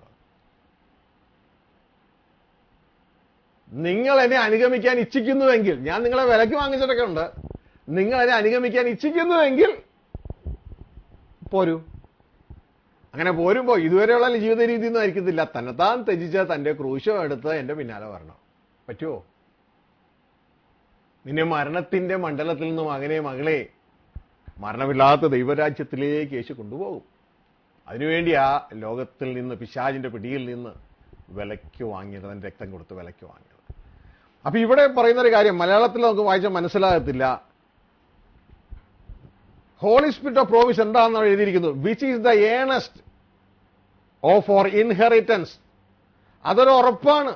നിങ്ങൾ എന്നെ അനുഗമിക്കാൻ ഇച്ഛിക്കുന്നുവെങ്കിൽ ഞാൻ നിങ്ങളെ വിലക്ക് വാങ്ങിച്ചിട്ടൊക്കെ ഉണ്ട് നിങ്ങൾ എന്നെ അനുഗമിക്കാൻ ഇച്ഛിക്കുന്നുവെങ്കിൽ പോരൂ അങ്ങനെ പോരുമ്പോ ഇതുവരെയുള്ള ജീവിത രീതി ഒന്നും ആയിരിക്കത്തില്ല തന്നെത്താൻ ത്യജിച്ച് തന്റെ ക്രൂശം എടുത്ത് എന്റെ പിന്നാലെ വരണം പറ്റുമോ നിന്നെ മരണത്തിന്റെ മണ്ഡലത്തിൽ നിന്നും മകനെ മകളെ മരണമില്ലാത്ത ദൈവരാജ്യത്തിലേക്ക് യേശു കൊണ്ടുപോകും അതിനുവേണ്ടി ആ ലോകത്തിൽ നിന്ന് പിശാചിന്റെ പിടിയിൽ നിന്ന് വിലയ്ക്ക് വാങ്ങിയത് തന്റെ രക്തം കൊടുത്ത് വിലയ്ക്ക് വാങ്ങിയത് അപ്പൊ ഇവിടെ പറയുന്ന ഒരു കാര്യം മലയാളത്തിൽ നമുക്ക് വായിച്ചാൽ മനസ്സിലാകത്തില്ല ഹോളി സ്പിരിറ്റ് ഓഫ് പ്രോവിസ് എന്താണെന്ന് എഴുതിയിരിക്കുന്നു which is the earnest oh for inheritance അതൊരു ഉറപ്പാണ്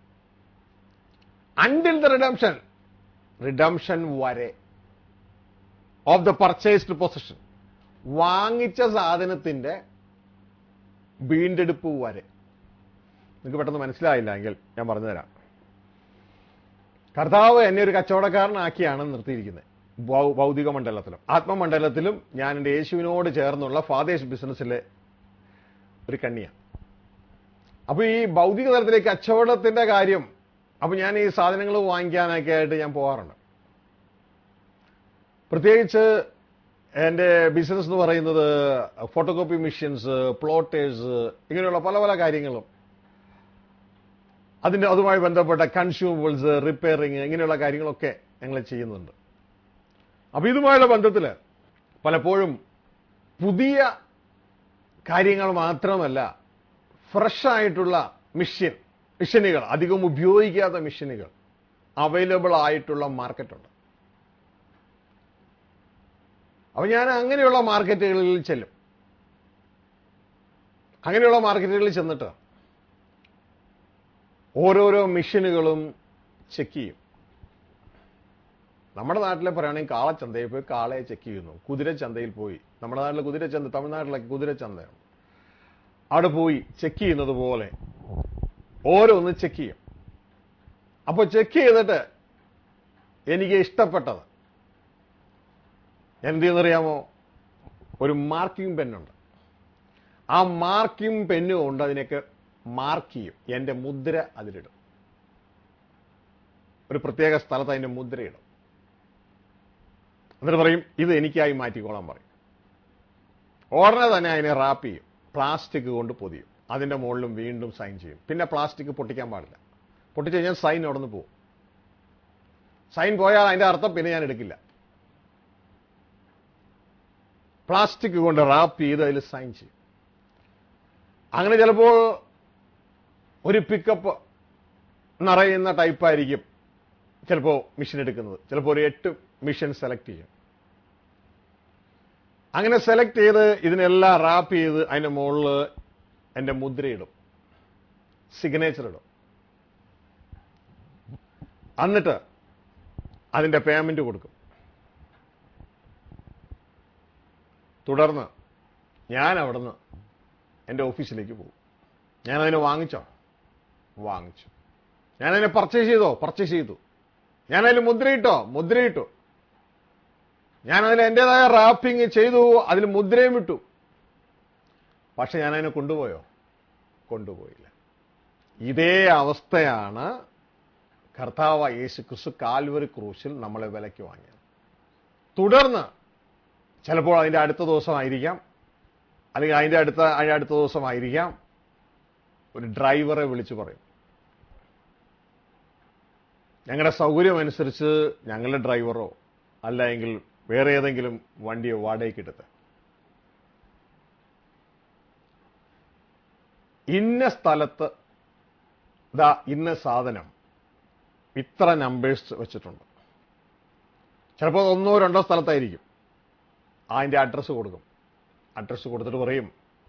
അണ്ടിൽ ദ റിഡംഷൻ റിഡംഷൻ വരെ ഓഫ് ദ പർച്ചേസ്ഡ് പൊസിഷൻ വാങ്ങിച്ച സാധനത്തിന്റെ വീണ്ടെടുപ്പ് വരെ നിങ്ങൾക്ക് പെട്ടെന്ന് മനസ്സിലായില്ല എങ്കിൽ ഞാൻ പറഞ്ഞുതരാം കർത്താവ് എന്നെ ഒരു കച്ചവടക്കാരനാക്കിയാണ് നിർത്തിയിരിക്കുന്നത് ഭൗ- ഭൗതിക മണ്ഡലത്തിലും ആത്മമണ്ഡലത്തിലും ഞാൻ എൻ്റെ യേശുവിനോട് ചേർന്നുള്ള ഫാദേഴ്സ് ബിസിനസ്സിലെ ഒരു കണ്ണിയാണ് അപ്പൊ ഈ ഭൗതിക തലത്തിലേക്ക് കച്ചവടത്തിന്റെ കാര്യം അപ്പൊ ഞാൻ ഈ സാധനങ്ങൾ വാങ്ങിക്കാനൊക്കെ ആയിട്ട് ഞാൻ പോകാറുണ്ട് പ്രത്യേകിച്ച് എൻ്റെ ബിസിനസ് എന്ന് പറയുന്നത് ഫോട്ടോകോപ്പി മെഷീൻസ് പ്ലോട്ടേഴ്സ് ഇങ്ങനെയുള്ള പല പല കാര്യങ്ങളും അതിന്റെ അതുമായി ബന്ധപ്പെട്ട കൺസ്യൂമബിൾസ് റിപ്പയറിങ് ഇങ്ങനെയുള്ള കാര്യങ്ങളൊക്കെ ഞങ്ങൾ ചെയ്യുന്നുണ്ട് അപ്പൊ ഇതുമായുള്ള ബന്ധത്തിൽ പലപ്പോഴും പുതിയ കാര്യങ്ങൾ മാത്രമല്ല ഫ്രഷ് ആയിട്ടുള്ള മിഷ്യൻ മിഷനുകൾ അധികം ഉപയോഗിക്കാത്ത മിഷനുകൾ അവൈലബിൾ ആയിട്ടുള്ള മാർക്കറ്റുണ്ട് അപ്പൊ ഞാൻ അങ്ങനെയുള്ള മാർക്കറ്റുകളിൽ ചെല്ലും അങ്ങനെയുള്ള മാർക്കറ്റുകളിൽ ചെന്നിട്ട് ഓരോരോ മിഷനുകളും ചെക്ക് ചെയ്യും നമ്മുടെ നാട്ടിലെ പറയുകയാണെങ്കിൽ കാളച്ചന്തയിൽ പോയി കാളയെ ചെക്ക് ചെയ്യുന്നു കുതിരച്ചന്തയിൽ പോയി നമ്മുടെ നാട്ടിലെ കുതിരച്ചന്ത തമിഴ്നാട്ടിലൊക്കെ കുതിരച്ചന്തയാണ് അവിടെ പോയി ചെക്ക് ചെയ്യുന്നത് പോലെ ഓരോന്ന് ചെക്ക് ചെയ്യും അപ്പോൾ ചെക്ക് ചെയ്തിട്ട് എനിക്ക് ഇഷ്ടപ്പെട്ടത് എന്ത് ചെയ്യുന്നറിയാമോ ഒരു മാർക്കിംഗ് പെന്നുണ്ട് ആ മാർക്കിംഗ് പെന്നു കൊണ്ട് അതിനൊക്കെ മാർക്ക് ചെയ്യും എൻ്റെ മുദ്ര അതിലിടും ഒരു പ്രത്യേക സ്ഥലത്ത് അതിൻ്റെ മുദ്രയിടും എന്നിട്ട് പറയും ഇത് എനിക്കായി മാറ്റിക്കോളാൻ പറയും ഉടനെ തന്നെ അതിനെ റാപ്പ് ചെയ്യും പ്ലാസ്റ്റിക് കൊണ്ട് പൊതിയും അതിന്റെ മുകളിലും വീണ്ടും സൈൻ ചെയ്യും പിന്നെ പ്ലാസ്റ്റിക് പൊട്ടിക്കാൻ പാടില്ല പൊട്ടിച്ചു കഴിഞ്ഞാൽ സൈൻ അവിടെ നിന്ന് പോകും സൈൻ പോയാൽ അതിന്റെ അർത്ഥം പിന്നെ ഞാൻ എടുക്കില്ല പ്ലാസ്റ്റിക് കൊണ്ട് റാപ്പ് ചെയ്ത് അതിൽ സൈൻ ചെയ്യും അങ്ങനെ ചിലപ്പോൾ ഒരു പിക്കപ്പ് നിറയുന്ന ടൈപ്പായിരിക്കും ചിലപ്പോൾ മിഷൻ എടുക്കുന്നത് ചിലപ്പോൾ ഒരു എട്ട് മിഷൻ സെലക്ട് ചെയ്യും അങ്ങനെ സെലക്ട് ചെയ്ത് ഇതിനെല്ലാം റാപ്പ് ചെയ്ത് അതിന്റെ മുകളിൽ എൻ്റെ മുദ്രയിടും സിഗ്നേച്ചർ ഇടും എന്നിട്ട് അതിന്റെ പേയ്മെന്റ് കൊടുക്കും തുടർന്ന് ഞാൻ അവിടുന്ന് എൻ്റെ ഓഫീസിലേക്ക് പോകും ഞാൻ അതിനെ വാങ്ങിച്ചോ വാങ്ങിച്ചു ഞാൻ അതിനെ പർച്ചേസ് ചെയ്തോ പർച്ചേസ് ചെയ്തു ഞാൻ അതിൽ മുദ്രയിട്ടോ മുദ്രയിട്ടു ഞാൻ അതിൽ എൻ്റെതായ റാപ്പിംഗ് ചെയ്തു അതിൽ മുദ്രയും വിട്ടു പക്ഷെ ഞാൻ അതിനെ കൊണ്ടുപോയോ കൊണ്ടുപോയില്ല ഇതേ അവസ്ഥയാണ് കർത്താവ് യേശു ക്രിസ്തു കാൽവറി ക്രൂശിൽ നമ്മളെ വിലയ്ക്ക് വാങ്ങിയത് തുടർന്ന് ചിലപ്പോൾ അതിന്റെ അടുത്ത ദിവസമായിരിക്കാം അല്ലെങ്കിൽ അതിന്റെ അടുത്ത അതിന്റെ അടുത്ത ദിവസമായിരിക്കാം ഒരു ഡ്രൈവറെ വിളിച്ചു പറയും ഞങ്ങളുടെ സൗകര്യമനുസരിച്ച് ഞങ്ങളുടെ ഡ്രൈവറോ അല്ല എങ്കിൽ വേറെ ഏതെങ്കിലും വണ്ടിയോ വാടകയ്ക്ക് എടുത്ത് ഇന്ന സ്ഥലത്ത് ദാ ഇന്ന സാധനം ഇത്ര നമ്പേഴ്സ് വെച്ചിട്ടുണ്ട് ചിലപ്പോൾ ഒന്നോ രണ്ടോ സ്ഥലത്തായിരിക്കും അതിന്റെ അഡ്രസ്സ് കൊടുക്കും അഡ്രസ്സ് കൊടുത്തിട്ട് പറയും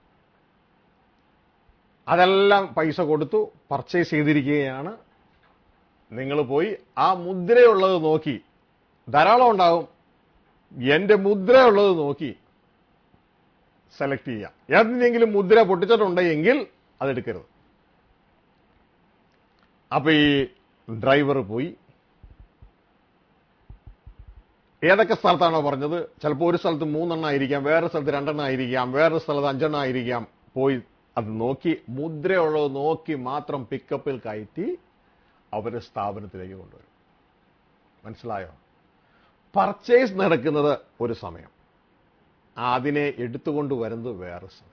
അതെല്ലാം പൈസ കൊടുത്തു പർച്ചേസ് ചെയ്തിരിക്കുകയാണ് നിങ്ങൾ പോയി ആ മുദ്രയുള്ളത് നോക്കി ധാരാളം ഉണ്ടാവും എന്റെ മുദ്രയുള്ളത് നോക്കി സെലക്ട് ചെയ്യാം ഏതെങ്കിലും മുദ്ര പൊട്ടിച്ചിട്ടുണ്ടെങ്കിൽ അതെടുക്കരുത് അപ്പൊ ഈ ഡ്രൈവർ പോയി ഏതൊക്കെ സ്ഥലത്താണോ പറഞ്ഞത് ചിലപ്പോൾ ഒരു സ്ഥലത്ത് മൂന്നെണ്ണം ആയിരിക്കാം വേറെ സ്ഥലത്ത് രണ്ടെണ്ണം ആയിരിക്കാം വേറെ സ്ഥലത്ത് അഞ്ചെണ്ണം ആയിരിക്കാം പോയി അത് നോക്കി മുദ്രയുള്ളത് നോക്കി മാത്രം പിക്കപ്പിൽ കയറ്റി അവര് സ്ഥാപനത്തിലേക്ക് കൊണ്ടുവരും മനസ്സിലായോ പർച്ചേസ് നടക്കുന്നത് ഒരു സമയം അതിനെ എടുത്തുകൊണ്ട് വരുന്നത് വേറെ സമയം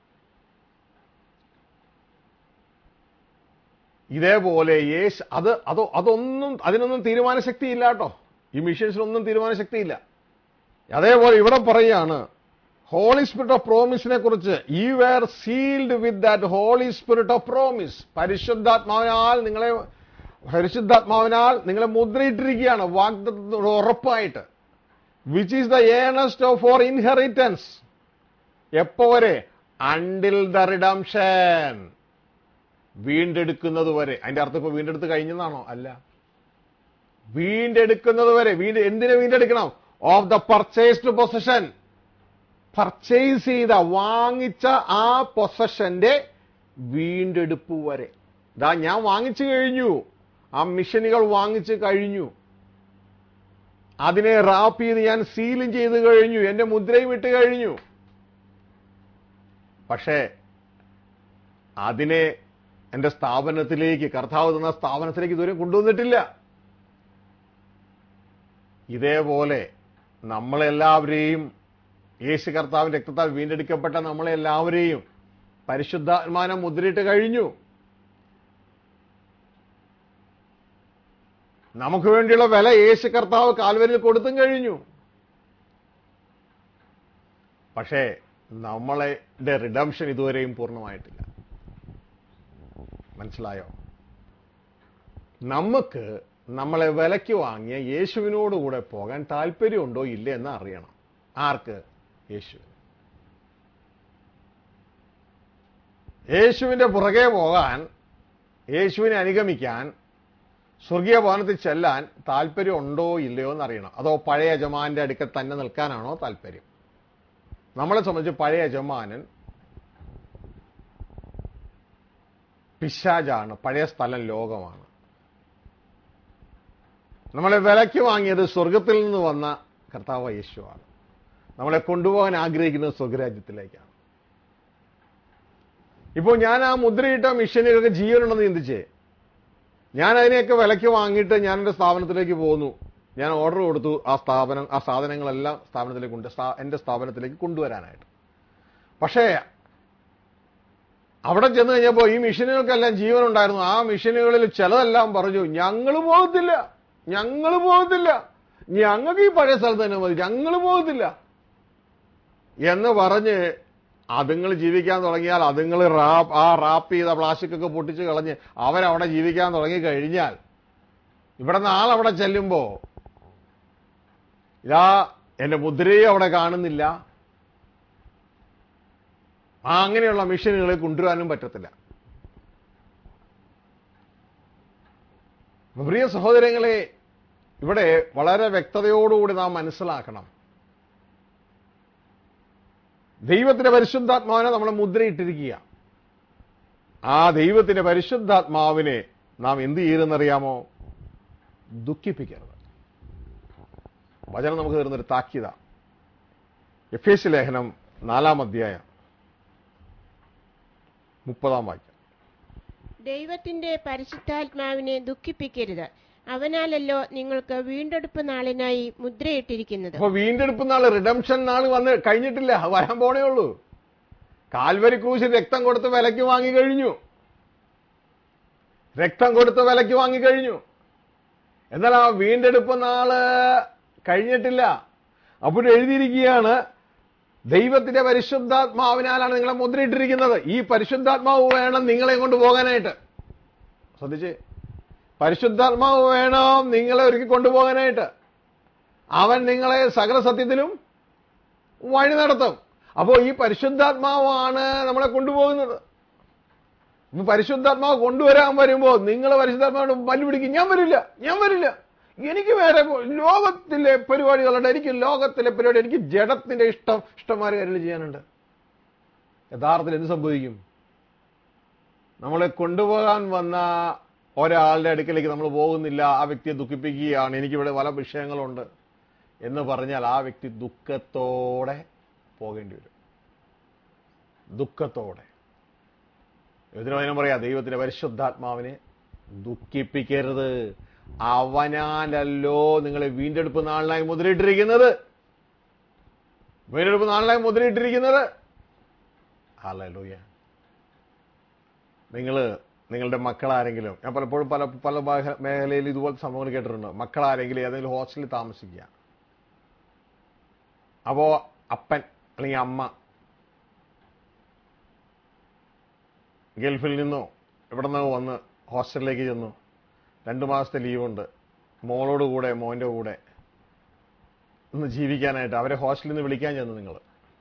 ഇതേപോലെ യേശ് അത് അതോ അതൊന്നും അതിനൊന്നും തീരുമാന ശക്തിയില്ല കേട്ടോ ഈ മിഷൻസിനൊന്നും തീരുമാന ശക്തിയില്ല അതേപോലെ ഇവിടെ പറയാണ് ഹോളി സ്പിരിറ്റ് ഓഫ് പ്രോമിസിനെ കുറിച്ച് ye were sealed with that Holy Spirit of promise പരിശുദ്ധാത്മാവിനാൽ നിങ്ങളെ പരിശുദ്ധാത്മാവിനാൽ നിങ്ങളെ മുദ്രയിട്ടിരിക്കുകയാണ് വാഗ്ദത്തത്തോട് ഉറപ്പായിട്ട് which is the earnest of for inheritance എപ്പോ വരെ അണ്ടിൽ ദ റിഡംഷൻ വീണ്ടെടുക്കുന്നത് വരെ അതിന്റെ അർത്ഥം ഇപ്പൊ വീണ്ടെടുത്ത് കഴിഞ്ഞതാണോ അല്ല വീണ്ടെടുക്കുന്നത് വരെ വീണ്ടും എന്തിനെ വീണ്ടെടുക്കണം of the purchased possession purchase ചെയ്ത വാങ്ങിച്ച ആ പൊസഷന്റെ വീണ്ടെടുപ്പ് വരെ ഇതാ ഞാൻ വാങ്ങിച്ചു കഴിഞ്ഞു ആ മിഷനുകൾ വാങ്ങിച്ചു കഴിഞ്ഞു അതിനെ റാപ്പ് ചെയ്ത് ഞാൻ സീലും ചെയ്ത് കഴിഞ്ഞു എന്റെ മുദ്രയും ഇട്ട് കഴിഞ്ഞു പക്ഷേ അതിനെ എന്റെ സ്ഥാപനത്തിലേക്ക് കർത്താവ് തന്ന സ്ഥാപനത്തിലേക്ക് ഇതുവരെ കൊണ്ടുവന്നിട്ടില്ല ഇതേപോലെ നമ്മളെല്ലാവരെയും യേശു കർത്താവിന്റെ രക്തത്താൽ വീണ്ടെടുക്കപ്പെട്ട നമ്മളെല്ലാവരെയും പരിശുദ്ധാത്മാനം മുദ്രയിട്ട് കഴിഞ്ഞു നമുക്ക് വേണ്ടിയുള്ള വില യേശു കർത്താവ് കാൽവരിൽ കൊടുത്തും കഴിഞ്ഞു പക്ഷേ നമ്മളെ റിഡംഷൻ ഇതുവരെയും പൂർണ്ണമായിട്ടില്ല മനസ്സിലായോ നമുക്ക് നമ്മളെ വിലയ്ക്ക് വാങ്ങിയ യേശുവിനോടുകൂടെ പോകാൻ താല്പര്യമുണ്ടോ ഇല്ലേ എന്ന് അറിയണം ആർക്ക് യേശു യേശുവിന്റെ പുറകെ പോകാൻ യേശുവിനെ അനുഗമിക്കാൻ സ്വർഗീയ ഭവനത്തിൽ ചെല്ലാൻ താല്പര്യം ഉണ്ടോ ഇല്ലയോ എന്ന് അറിയണം അതോ പഴയ യജമാന്റെ അടുക്കൽ തന്നെ നിൽക്കാനാണോ താല്പര്യം നമ്മളെ സംബന്ധിച്ച് പഴയ യജമാനൻ പിശാജാണ് പഴയ സ്ഥലം ലോകമാണ് നമ്മളെ വിലയ്ക്ക് വാങ്ങിയത് സ്വർഗത്തിൽ നിന്ന് വന്ന കർത്താവ് യേശുവാണ് നമ്മളെ കൊണ്ടുപോകാൻ ആഗ്രഹിക്കുന്നത് സ്വർഗരാജ്യത്തിലേക്കാണ് ഇപ്പോൾ ഞാൻ ആ മുദ്രയിട്ട മിഷനുകൾക്ക് ജീവനുണ്ടെന്ന് ചിന്തിച്ചേ ഞാൻ അതിനെയൊക്കെ വിലയ്ക്ക് വാങ്ങിയിട്ട് ഞാൻ എൻ്റെ സ്ഥാപനത്തിലേക്ക് പോന്നു ഞാൻ ഓർഡർ കൊടുത്തു ആ സ്ഥാപനം ആ സാധനങ്ങളെല്ലാം സ്ഥാപനത്തിലേക്ക് കൊണ്ട് എൻ്റെ സ്ഥാപനത്തിലേക്ക് കൊണ്ടുവരാനായിട്ട് പക്ഷേ അവിടെ ചെന്ന് കഴിഞ്ഞപ്പോൾ ഈ മിഷനുകൾക്കെല്ലാം ജീവനുണ്ടായിരുന്നു ആ മിഷനുകളിൽ ചിലതെല്ലാം പറഞ്ഞു ഞങ്ങൾ പോകത്തില്ല ഞങ്ങൾ പോകത്തില്ല ഞങ്ങൾക്ക് ഈ പഴയ സ്ഥലത്ത് തന്നെ മതി ഞങ്ങൾ പോകത്തില്ല എന്ന് പറഞ്ഞ് അതുങ്ങൾ ജീവിക്കാൻ തുടങ്ങിയാൽ അതുങ്ങൾ റാപ്പ് ആ റാപ്പ് ചെയ്ത പ്ലാസ്റ്റിക് ഒക്കെ പൊട്ടിച്ച് കളഞ്ഞ് അവരവിടെ ജീവിക്കാൻ തുടങ്ങി കഴിഞ്ഞാൽ ഇവിടെ നിന്ന് ആളവിടെ ചെല്ലുമ്പോ ഇതാ എന്റെ മുദ്രയും അവിടെ കാണുന്നില്ല ആ അങ്ങനെയുള്ള മിഷനുകളെ കൊണ്ടുവരാനും പറ്റത്തില്ല പ്രിയ സഹോദരങ്ങളെ ഇവിടെ വളരെ വ്യക്തതയോടുകൂടി നാം മനസ്സിലാക്കണം ദൈവത്തിന്റെ പരിശുദ്ധാത്മാവിനെ നമ്മളെ മുദ്രയിട്ടിരിക്കുക ആ ദൈവത്തിന്റെ പരിശുദ്ധാത്മാവിനെ നാം എന്ത് ചെയ്തെന്നറിയാമോ ദുഃഖിപ്പിക്കരുത് വചനം നമുക്ക് തരുന്നൊരു താക്കീത എഫ് എസ് ലേഖനം നാലാം അധ്യായം മുപ്പതാം വാക്യം ദൈവത്തിന്റെ പരിശുദ്ധാത്മാവിനെ ദുഃഖിപ്പിക്കരുത് അവനാലല്ലോ നിങ്ങൾക്ക് വീണ്ടെടുപ്പ് നാളിനായി മുദ്രയിട്ടിരിക്കുന്നത് അപ്പൊ വീണ്ടെടുപ്പ് നാള് റിഡംഷൻ നാള് വന്ന് കഴിഞ്ഞിട്ടില്ല അത് വരാൻ പോണേ ഉള്ളൂ കാൽവരി ക്രൂശിൽ രക്തം കൊടുത്ത് വിലക്ക് വാങ്ങി കഴിഞ്ഞു രക്തം കൊടുത്ത് വിലക്ക് വാങ്ങി കഴിഞ്ഞു എന്നാൽ ആ വീണ്ടെടുപ്പ് നാള് കഴിഞ്ഞിട്ടില്ല അപ്പോൾ എഴുതിയിരിക്കുകയാണ് ദൈവത്തിന്റെ പരിശുദ്ധാത്മാവിനാലാണ് നിങ്ങളെ മുദ്രയിട്ടിരിക്കുന്നത് ഈ പരിശുദ്ധാത്മാവ് വേണം നിങ്ങളെ കൊണ്ട് പോകാനായിട്ട് ശ്രദ്ധിച്ചേ പരിശുദ്ധാത്മാവ് വേണം നിങ്ങളെ ഒരുക്കി കൊണ്ടുപോകാനായിട്ട് അവൻ നിങ്ങളെ സകല സത്യത്തിലും വഴി നടത്തും അപ്പോൾ ഈ പരിശുദ്ധാത്മാവാണ് നമ്മളെ കൊണ്ടുപോകുന്നത് അപ്പൊ പരിശുദ്ധാത്മാവ് കൊണ്ടുവരാൻ വരുമ്പോൾ നിങ്ങൾ പരിശുദ്ധാത്മാവിനോട് മല്ലു പിടിക്കും ഞാൻ വരില്ല ഞാൻ വരില്ല എനിക്ക് വേറെ പോ- ലോകത്തിലെ പരിപാടികളുണ്ട് എനിക്ക് ലോകത്തിലെ പരിപാടി എനിക്ക് ജഡത്തിന്റെ ഇഷ്ടം ഇഷ്ടംമാരെ കാര്യങ്ങൾ ചെയ്യാനുണ്ട് യഥാർത്ഥത്തിൽ എന്ത് സംഭവിക്കും നമ്മളെ കൊണ്ടുപോകാൻ വന്ന ഒരാളുടെ അടുക്കലേക്ക് നമ്മൾ പോകുന്നില്ല ആ വ്യക്തിയെ ദുഃഖിപ്പിക്കുകയാണ് എനിക്കിവിടെ പല വിഷയങ്ങളുണ്ട് എന്ന് പറഞ്ഞാൽ ആ വ്യക്തി ദുഃഖത്തോടെ പോകേണ്ടി വരും ദുഃഖത്തോടെ ഇതിനു പറയാ ദൈവത്തിന്റെ പരിശുദ്ധാത്മാവിനെ ദുഃഖിപ്പിക്കരുത് അവനാലല്ലോ നിങ്ങളെ വീണ്ടെടുപ്പ് നാളിനായി മുദ്രയിട്ടിരിക്കുന്നത് വീണ്ടെടുപ്പ് നാളിനായി മുദ്രയിട്ടിരിക്കുന്നത് ഹല്ലേലൂയ നിങ്ങൾ നിങ്ങളുടെ മക്കളാരെങ്കിലും ഞാൻ പലപ്പോഴും പല പല മേഖ- മേഖലയിൽ ഇതുപോലത്തെ സംഭവങ്ങൾ കേട്ടിട്ടുണ്ട് മക്കളാരെങ്കിലും ഏതെങ്കിലും ഹോസ്റ്റലിൽ താമസിക്കുക അപ്പോ അപ്പൻ അല്ലെങ്കിൽ അമ്മ ഗൾഫിൽ നിന്നോ എവിടെ നിന്നോ വന്ന് ഹോസ്റ്റലിലേക്ക് ചെന്നു രണ്ട് മാസത്തെ ലീവുണ്ട് മോളോട് കൂടെ മോൻ്റെ കൂടെ ഒന്ന് ജീവിക്കാനായിട്ട് അവരെ ഹോസ്റ്റലിൽ നിന്ന് വിളിക്കാൻ ചെന്നു നിങ്ങൾ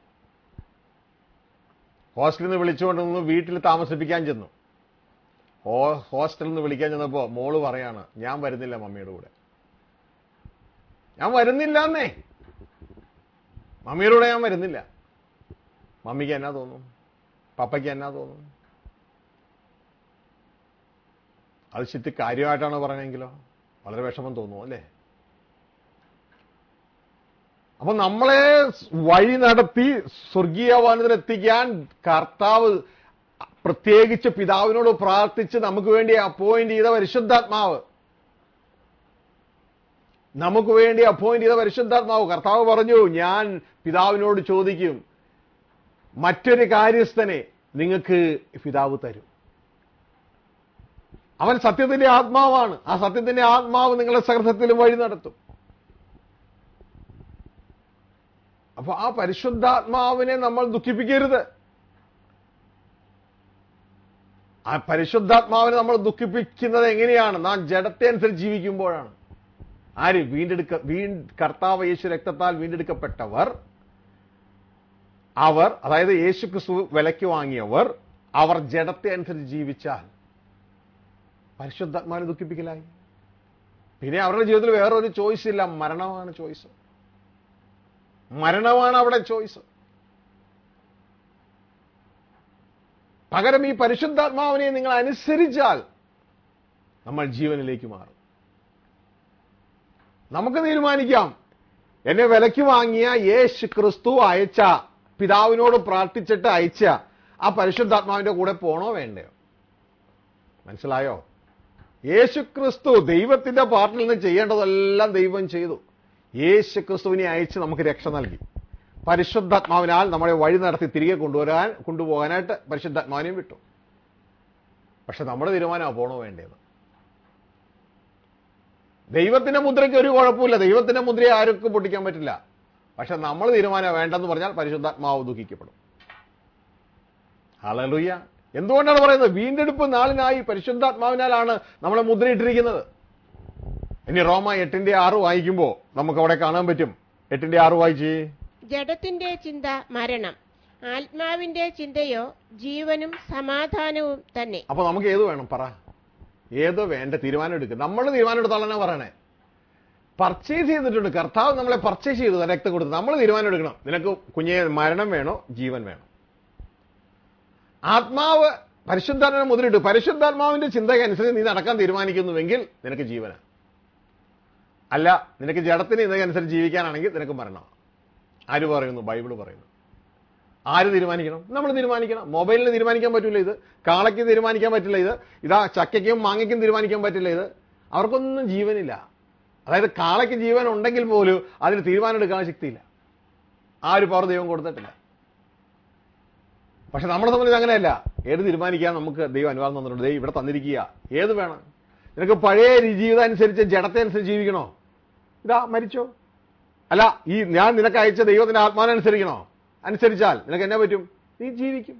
ഹോസ്റ്റലിൽ നിന്ന് വിളിച്ചുകൊണ്ട് നിന്ന് വീട്ടിൽ താമസിപ്പിക്കാൻ ചെന്നു ഹോ- ഹോസ്റ്റലിൽ നിന്ന് വിളിക്കാൻ ചെന്നപ്പോ മോള് പറയാണ് ഞാൻ വരുന്നില്ല മമ്മിയുടെ കൂടെ ഞാൻ വരുന്നില്ല എന്നേ മമ്മിയുടെ കൂടെ ഞാൻ വരുന്നില്ല മമ്മിക്ക് എന്നാ തോന്നും പപ്പയ്ക്ക് എന്നാ തോന്നും അത് ശരി കാര്യമായിട്ടാണോ പറയണെങ്കിലോ വളരെ വിഷമം തോന്നുന്നു അല്ലേ അപ്പൊ നമ്മളെ വഴി നടത്തി സ്വർഗീയവാനത്തിലെത്തിക്കാൻ കർത്താവ് പ്രത്യേകിച്ച് പിതാവിനോട് പ്രാർത്ഥിച്ച് നമുക്ക് വേണ്ടി അപ്പോയിന്റ് ചെയ്ത പരിശുദ്ധാത്മാവ് നമുക്ക് വേണ്ടി അപ്പോയിന്റ് ചെയ്ത പരിശുദ്ധാത്മാവ് കർത്താവ് പറഞ്ഞു ഞാൻ പിതാവിനോട് ചോദിക്കും മറ്റൊരു കാര്യസ്ഥനെ നിങ്ങൾക്ക് പിതാവ് തരും അവൻ സത്യത്തിന്റെ ആത്മാവാണ് ആ സത്യത്തിന്റെ ആത്മാവ് നിങ്ങളെ സകൃതത്തിലും വഴി നടത്തും അപ്പൊ ആ പരിശുദ്ധാത്മാവിനെ നമ്മൾ ദുഃഖിപ്പിക്കരുത് ആ പരിശുദ്ധാത്മാവിനെ നമ്മൾ ദുഃഖിപ്പിക്കുന്നത് എങ്ങനെയാണ് നാം ജഡത്തെ അനുസരിച്ച് ജീവിക്കുമ്പോഴാണ് ആര് വീണ്ടെടുക്ക വീ കർത്താവ് യേശു രക്തത്താൽ വീണ്ടെടുക്കപ്പെട്ടവർ അവർ അതായത് യേശു ക്രിസ്തു വിലയ്ക്ക് വാങ്ങിയവർ അവർ ജഡത്തെ അനുസരിച്ച് ജീവിച്ചാൽ പരിശുദ്ധാത്മാവിനെ ദുഃഖിപ്പിക്കലായി പിന്നെ അവരുടെ ജീവിതത്തിൽ വേറൊരു ചോയ്സ് ഇല്ല മരണമാണ് ചോയ്സ് മരണമാണ് അവിടെ ചോയ്സ് പകരം ഈ പരിശുദ്ധാത്മാവിനെ നിങ്ങൾ അനുസരിച്ചാൽ നമ്മൾ ജീവനിലേക്ക് മാറും നമുക്ക് തീരുമാനിക്കാം എന്നെ വിലയ്ക്ക് വാങ്ങിയ യേശു ക്രിസ്തു അയച്ച പിതാവിനോട് പ്രാർത്ഥിച്ചിട്ട് അയച്ച ആ പരിശുദ്ധാത്മാവിന്റെ കൂടെ പോണോ വേണ്ടയോ മനസ്സിലായോ യേശു ക്രിസ്തു ദൈവത്തിന്റെ പാർട്ടിൽ നിന്ന് ചെയ്യേണ്ടതെല്ലാം ദൈവം ചെയ്തു യേശു ക്രിസ്തുവിനെ അയച്ച് നമുക്ക് രക്ഷ നൽകി പരിശുദ്ധാത്മാവിനാൽ നമ്മളെ വഴി നടത്തി തിരികെ കൊണ്ടുവരാൻ കൊണ്ടുപോകാനായിട്ട് പരിശുദ്ധാത്മാവിനെയും വിട്ടു പക്ഷെ നമ്മുടെ തീരുമാനമാണ് പോണോ വേണ്ടത് ദൈവത്തിന്റെ മുദ്രയ്ക്ക് ഒരു കുഴപ്പമില്ല ദൈവത്തിന്റെ മുദ്രയെ ആർക്കും പൊട്ടിക്കാൻ പറ്റില്ല പക്ഷെ നമ്മൾ തീരുമാനം വേണ്ടെന്ന് പറഞ്ഞാൽ പരിശുദ്ധാത്മാവ് ദുഃഖിക്കപ്പെടും ഹലലുയ്യ എന്തുകൊണ്ടാണ് പറയുന്നത് വീണ്ടെടുപ്പ് നാളിനായി പരിശുദ്ധാത്മാവിനാലാണ് നമ്മളെ മുദ്രയിട്ടിരിക്കുന്നത് ഇനി റോമ എട്ടിന്റെ ആറ് വായിക്കുമ്പോൾ നമുക്ക് അവിടെ കാണാൻ പറ്റും എട്ടിന്റെ ആറ് വായിച്ചേ ജഡത്തിന്റെ ചിന്ത മരണം ആത്മാവിന്റെ ചിന്തയോ ജീവനും സമാധാനവും തന്നെ അപ്പൊ നമുക്ക് ഏത് വേണം പറ ഏത് വേണ്ട തീരുമാനം എടുക്കുക നമ്മൾ തീരുമാനം എടുത്തോളാണ് പറയണേ പർച്ചേസ് ചെയ്തിട്ടുണ്ട് കർത്താവ് നമ്മളെ പർച്ചേസ് ചെയ്തു രക്തം കൊടുത്ത് നമ്മൾ തീരുമാനം എടുക്കണം നിനക്ക് കുഞ്ഞെ മരണം വേണോ ജീവൻ വേണോ ആത്മാവ് പരിശുദ്ധാത്മാവിനെ മുതലിട്ട് പരിശുദ്ധാത്മാവിന്റെ ചിന്തകനുസരിച്ച് നീ നടക്കാൻ തീരുമാനിക്കുന്നുവെങ്കിൽ നിനക്ക് ജീവനാണ് അല്ല നിനക്ക് ജഡത്തിന് ഇതനുസരിച്ച് ജീവിക്കാനാണെങ്കിൽ നിനക്ക് മരണം ആര് പറയുന്നു ബൈബിള് പറയുന്നു ആര് തീരുമാനിക്കണം നമ്മൾ തീരുമാനിക്കണം മൊബൈലിന് തീരുമാനിക്കാൻ പറ്റില്ല ഇത് കാളയ്ക്ക് തീരുമാനിക്കാൻ പറ്റില്ല ഇത് ഇതാ ചക്കയ്ക്കും മാങ്ങയ്ക്കും തീരുമാനിക്കാൻ പറ്റില്ല ഇത് അവർക്കൊന്നും ജീവനില്ല അതായത് കാളയ്ക്ക് ജീവൻ ഉണ്ടെങ്കിൽ പോലും അതിന് തീരുമാനം എടുക്കാൻ ശക്തിയില്ല ആ ഒരു പവർ ദൈവം കൊടുത്തിട്ടില്ല പക്ഷെ നമ്മളെ സംബന്ധിച്ച് അങ്ങനെയല്ല ഏത് തീരുമാനിക്കാൻ നമുക്ക് ദൈവം അനുവാദം തന്നിട്ടുണ്ട് ദൈവം ഇവിടെ തന്നിരിക്കുക ഏത് വേണം നിനക്ക് പഴയ ജീവിതം അനുസരിച്ച് ജഡത്തെ അനുസരിച്ച് ജീവിക്കണോ ഇതാ മരിച്ചോ അല്ല ഈ ഞാൻ നിനക്ക് അയച്ച ദൈവത്തിന്റെ ആത്മാവിനെ അനുസരിക്കണോ അനുസരിച്ചാൽ നിനക്ക് എന്നാ പറ്റും നീ ജീവിക്കും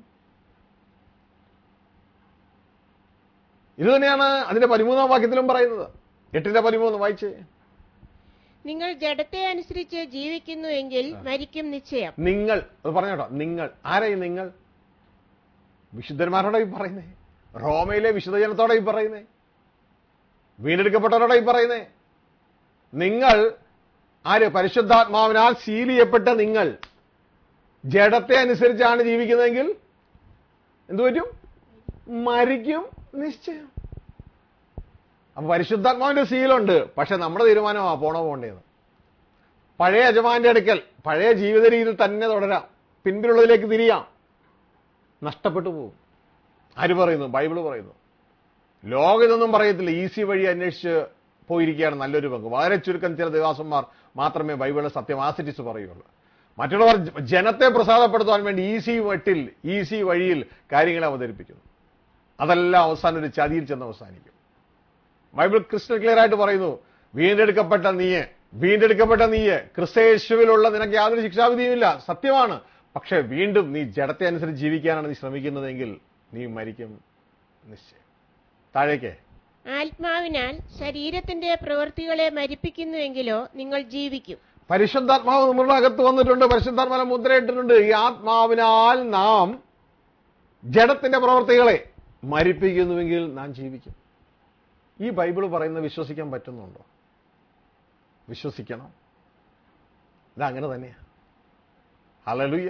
ഇത് തന്നെയാണ് അതിന്റെ പതിമൂന്നാം വാക്യത്തിലും പറയുന്നത് എട്ടിന്റെ പതിമൂന്ന് വായിച്ചേ നിങ്ങൾ ജഡത്തെ അനുസരിച്ച് ജീവിക്കുന്നു എങ്കിൽ മരിക്കും നിശ്ചയം നിങ്ങൾ അത് പറഞ്ഞോട്ടോ നിങ്ങൾ ആരായി നിങ്ങൾ വിശുദ്ധന്മാരോടെ ഈ പറയുന്നേ റോമയിലെ വിശുദ്ധ ജനത്തോടെ ഈ പറയുന്നേ വീണ്ടെടുക്കപ്പെട്ടവരോടെ ഈ പറയുന്നേ നിങ്ങൾ ആര് പരിശുദ്ധാത്മാവിനാൽ സീൽ ചെയ്യപ്പെട്ട നിങ്ങൾ ജഡത്തെ അനുസരിച്ചാണ് ജീവിക്കുന്നതെങ്കിൽ എന്തു പറ്റും മരിക്കും നിശ്ചയം അപ്പൊ പരിശുദ്ധാത്മാവിന്റെ സീലുണ്ട് പക്ഷെ നമ്മുടെ തീരുമാനമാ പോണോ പോണ്ടേന്ന് പഴയ യജമാന്റെ അടുക്കൽ പഴയ ജീവിത രീതിയിൽ തന്നെ തുടരാം പിൻപിലുള്ളതിലേക്ക് തിരിയാം നഷ്ടപ്പെട്ടു പോകും ആര് പറയുന്നു ബൈബിള് പറയുന്നു ലോകം ഇതൊന്നും പറയത്തില്ല ഈസി വഴി അന്വേഷിച്ച് പോയിരിക്കുകയാണ് നല്ലൊരു പങ്ക് വളരെ ചുരുക്കം ചില ദേവാസന്മാർ മാത്രമേ ബൈബിളിലെ സത്യം ആസിറ്റിച്ച് പറയുള്ളൂ മറ്റുള്ളവർ ജ- ജനത്തെ പ്രസാദപ്പെടുത്താൻ വേണ്ടി ഈസി വട്ടിൽ ഈസി വഴിയിൽ കാര്യങ്ങളെ അവതരിപ്പിക്കുന്നു അതെല്ലാം അവസാനം ഒരു ചതിയിൽ ചെന്ന് അവസാനിക്കും ബൈബിൾ ക്രിസ്റ്റൽ ക്ലിയർ ആയിട്ട് പറയുന്നു വീണ്ടെടുക്കപ്പെട്ട നീയെ വീണ്ടെടുക്കപ്പെട്ട നീയെ ക്രിസ്തയേശുവിലുള്ള നിനക്ക് യാതൊരു ശിക്ഷാവിധിയുമില്ല സത്യമാണ് പക്ഷെ വീണ്ടും നീ ജഡത്തെ അനുസരിച്ച് ജീവിക്കാനാണ് നീ ശ്രമിക്കുന്നതെങ്കിൽ നീ മരിക്കും നിശ്ചയം താഴേക്ക് ആത്മാവിനാൽ ശരീരത്തിന്റെ പ്രവൃത്തികളെ മരിപ്പിക്കുന്നുവെങ്കിലോ നിങ്ങൾ ജീവിക്കും പരിശുദ്ധാത്മാവ് നമ്മുടെ അകത്ത് വന്നിട്ടുണ്ട് പരിശുദ്ധാത്മാവിനെ മുദ്രയിട്ടിട്ടുണ്ട് ഈ ആത്മാവിനാൽ നാം ജഡത്തിന്റെ പ്രവർത്തികളെ മരിപ്പിക്കുന്നുവെങ്കിൽ നാം ജീവിക്കും ഈ ബൈബിൾ പറയുന്നത് വിശ്വസിക്കാൻ പറ്റുന്നുണ്ടോ വിശ്വസിക്കണം ഇതങ്ങനെ തന്നെയാ ഹലലുയ്യ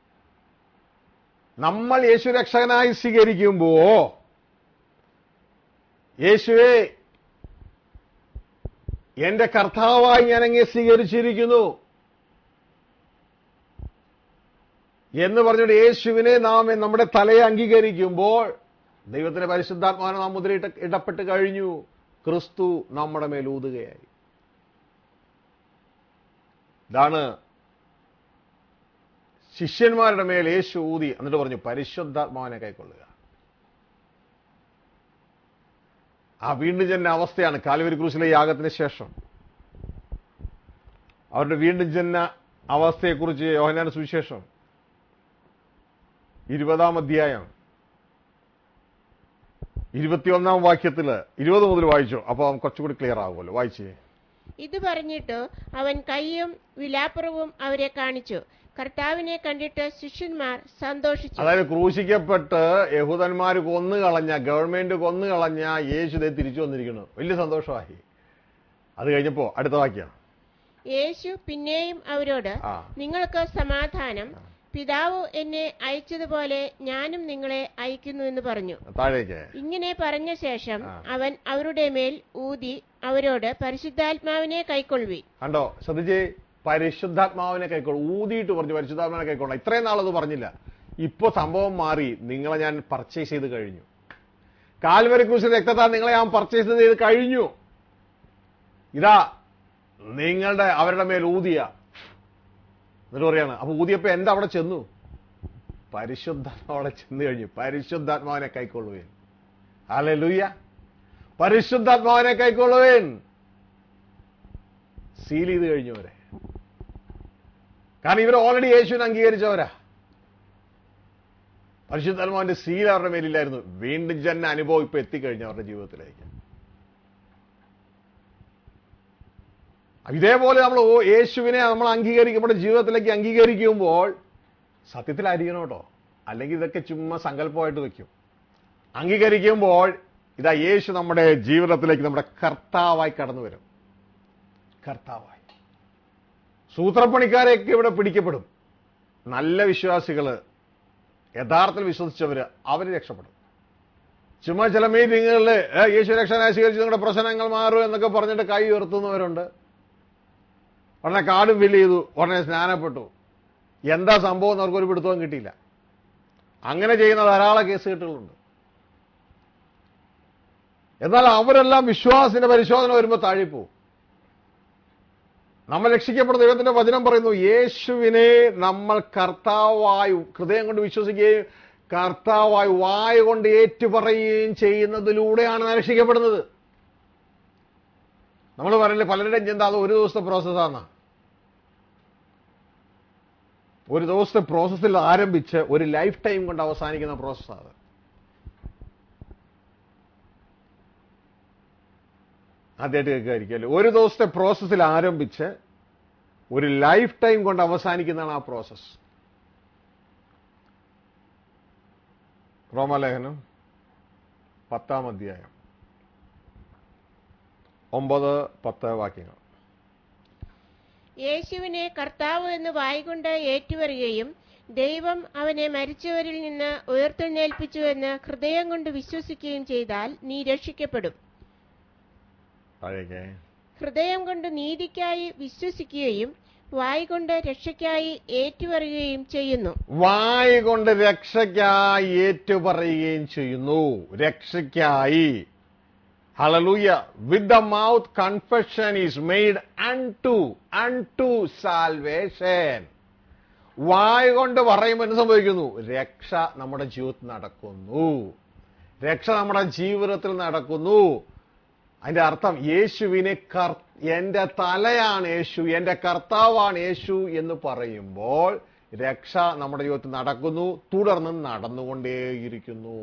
നമ്മൾ യേശു രക്ഷകനായി സ്വീകരിക്കുമ്പോ യേശുവേ എന്റെ കർത്താവായി ഞാൻ അങ്ങേ സ്വീകരിച്ചിരിക്കുന്നു എന്ന് പറഞ്ഞിട്ട് യേശുവിനെ നാം നമ്മുടെ തലയെ അംഗീകരിക്കുമ്പോൾ ദൈവത്തിന്റെ പരിശുദ്ധാത്മാവിനെ നാം മുദ്രയിട്ട് ഇടപെട്ട് കഴിഞ്ഞു ക്രിസ്തു നമ്മുടെ മേൽ ഊതുകയായി ഇതാണ് ശിഷ്യന്മാരുടെ മേൽ യേശു ഊതി എന്നിട്ട് പറഞ്ഞു പരിശുദ്ധാത്മാവിനെ കൈക്കൊള്ളുക ആ വീണ്ടും ജന അവസ്ഥയാണ് കാലുവരി ക്രൂശിലെ യാഗത്തിന് ശേഷം അവരുടെ വീണ്ടും ജന അവസ്ഥയെക്കുറിച്ച് യോഹനാന സുവിശേഷം ഇരുപതാം അധ്യായം ഇരുപത്തിയൊന്നാം വാക്യത്തില് ഇരുപത് മുതൽ വായിച്ചു അപ്പൊ കുറച്ചുകൂടി ക്ലിയർ ആകുമല്ലോ വായിച്ചേ ഇത് പറഞ്ഞിട്ട് അവൻ കൈയും വിലാപ്പുറവും അവരെ കാണിച്ചു കർത്താവിനെ കണ്ടിട്ട് ശിഷ്യന്മാർ സന്തോഷിച്ചു അതായത് ക്രൂശിക്കപ്പെട്ട് യഹൂദന്മാർ കൊന്നു കളഞ്ഞ ഗവൺമെന്റ് കൊന്നു കളഞ്ഞ യേശു ദേ തിരിച്ചു വന്നിരിക്കുന്നു വലിയ സന്തോഷമായി അത് കഴിഞ്ഞപ്പോ അടുത്ത വാക്യം യേശു പിന്നെയും അവരോട് ആ. നിങ്ങൾക്ക് സമാധാനം പിതാവ് എന്നെ അയച്ചതുപോലെ ഞാനും നിങ്ങളെ അയക്കുന്നു എന്ന് പറഞ്ഞു താഴേക്ക് ഇങ്ങനെ പറഞ്ഞ ശേഷം ആ. അവൻ അവരുടെ മേൽ ഊതി അവരോട് പരിശുദ്ധാത്മാവിനെ കൈക്കൊള്ളുവി കണ്ടോ ശ്രദ്ധിച്ചേ പരിശുദ്ധാത്മാവിനെ കൈക്കൊള്ളും ഊതിയിട്ട് പറഞ്ഞു പരിശുദ്ധാത്മാവിനെ കൈക്കൊള്ളാം ഇത്രയും നാളത് പറഞ്ഞില്ല ഇപ്പൊ സംഭവം മാറി നിങ്ങളെ ഞാൻ പർച്ചേസ് ചെയ്ത് കഴിഞ്ഞു കാൽവരി ക്രൂശിന്റെ രക്തത്താൽ നിങ്ങളെ ഞാൻ പർച്ചേസ് ചെയ്ത് കഴിഞ്ഞു ഇതാ നിങ്ങളുടെ അവരുടെ മേൽ ഊതിയ എന്നിട്ട് പറയാണ് അപ്പൊ ഊതിയപ്പോ എന്റെ അവിടെ ചെന്നു പരിശുദ്ധാത്മാവ് അവിടെ ചെന്ന് കഴിഞ്ഞു പരിശുദ്ധാത്മാവിനെ കൈക്കൊള്ളുവേൻ അല്ലെ ലൂയ്യ പരിശുദ്ധാത്മാവിനെ കൈക്കൊള്ളുവേൻ സീൽ ചെയ്ത് കഴിഞ്ഞവരെ കാരണം ഇവർ ഓൾറെഡി യേശുവിനെ അംഗീകരിച്ചവരാ പരിശുദ്ധാത്മാവിന്റെ സീൽ അവരുടെ മേലില്ലായിരുന്നു വീണ്ടും ജന അനുഭവം ഇപ്പൊ എത്തിക്കഴിഞ്ഞു അവരുടെ ജീവിതത്തിലേക്ക് ഇതേപോലെ നമ്മൾ ഓ യേശുവിനെ നമ്മൾ അംഗീകരിക്കും നമ്മുടെ ജീവിതത്തിലേക്ക് അംഗീകരിക്കുമ്പോൾ സത്യത്തിലായിരിക്കണം കേട്ടോ അല്ലെങ്കിൽ ഇതൊക്കെ ചുമ്മാ സങ്കല്പമായിട്ട് വെക്കും അംഗീകരിക്കുമ്പോൾ ഇതാ യേശു നമ്മുടെ ജീവിതത്തിലേക്ക് നമ്മുടെ കർത്താവായി കടന്നു വരും കർത്താവായി സൂത്രപ്പണിക്കാരെയൊക്കെ ഇവിടെ പിടിക്കപ്പെടും നല്ല വിശ്വാസികള് യഥാർത്ഥത്തിൽ വിശ്വസിച്ചവര് അവര് രക്ഷപ്പെടും ചുമ്മാ ചില മീറ്റിങ്ങുകളിൽ യേശു രക്ഷനായി സ്വീകരിച്ച് നിങ്ങളുടെ പ്രശ്നങ്ങൾ മാറും എന്നൊക്കെ പറഞ്ഞിട്ട് കൈ ഉയർത്തുന്നവരുണ്ട് ഉടനെ കാർഡും ഫില്ല് ചെയ്തു ഉടനെ സ്നാനപ്പെട്ടു എന്താ സംഭവം എന്ന് അവർക്കൊരു പിടുത്തവും കിട്ടിയില്ല അങ്ങനെ ചെയ്യുന്ന ധാരാളം കേസ് കെട്ടുകളുണ്ട് എന്നാൽ അവരെല്ലാം വിശ്വാസത്തിന്റെ പരിശോധന വരുമ്പോൾ താഴെപ്പോവും നമ്മൾ രക്ഷിക്കപ്പെടുന്ന ദൈവത്തിന്റെ വചനം പറയുന്നു യേശുവിനെ നമ്മൾ കർത്താവായി ഹൃദയം കൊണ്ട് വിശ്വസിക്കുകയും കർത്താവായി വായ കൊണ്ട് ഏറ്റുപറയുകയും ചെയ്യുന്നതിലൂടെയാണ് നാം രക്ഷിക്കപ്പെടുന്നത് നമ്മൾ പറയില്ലേ പലരുടെയും ചിന്ത അത് ഒരു ദിവസത്തെ പ്രോസസ്സാണ് ഒരു ദിവസത്തെ പ്രോസസ്സിൽ ആരംഭിച്ച് ഒരു ലൈഫ് ടൈം കൊണ്ട് അവസാനിക്കുന്ന പ്രോസസ്സാണ് ആദ്യമായിട്ട് കേൾക്കുമായിരിക്കുമല്ലോ ഒരു ദിവസത്തെ പ്രോസസ്സിൽ ആരംഭിച്ച് ഒരു ലൈഫ് ടൈം കൊണ്ട് അവസാനിക്കുന്നതാണ് ആ പ്രോസസ്സ് റോമലേഖനം പത്താം അധ്യായം ഒമ്പത് പത്ത് വാക്യങ്ങൾ യേശുവിനെ കർത്താവ് എന്ന് വായികൊണ്ട് ഏറ്റുപറയുകയും ദൈവം അവനെ മരിച്ചവരിൽ നിന്ന് ഉയർത്തെഴുന്നേൽപ്പിച്ചു എന്ന് ഹൃദയം കൊണ്ട് വിശ്വസിക്കുകയും ചെയ്താൽ നീ രക്ഷിക്കപ്പെടും താഴേക്ക് ഹൃദയം കൊണ്ട് നീതിക്കായി വിശ്വസിക്കുകയും വായി കൊണ്ട് രക്ഷയ്ക്കായി ഏറ്റുപറയുകയും ചെയ്യുന്നു വായ് കൊണ്ട് രക്ഷയ്ക്കായി ഏറ്റുപറയുകയും ചെയ്യുന്നു രക്ഷയ്ക്കായി hallelujah with the mouth confession is made unto unto salvation വായ് കൊണ്ട് പറയുമ്പോൾ എന്ത് സംഭവിക്കുന്നു രക്ഷ നമ്മുടെ ജീവിതത്തിൽ നടക്കുന്നു രക്ഷ നമ്മുടെ ജീവിതത്തിൽ നടക്കുന്നു അതിന്റെ അർത്ഥം യേശുവിനെ കർ എന്റെ തലയാണ് യേശു എന്റെ കർത്താവാണ് യേശു എന്ന് പറയുമ്പോൾ രക്ഷ നമ്മുടെ ജീവിതത്തിൽ നടക്കുന്നു തുടർന്ന് നടന്നുകൊണ്ടേയിരിക്കുന്നു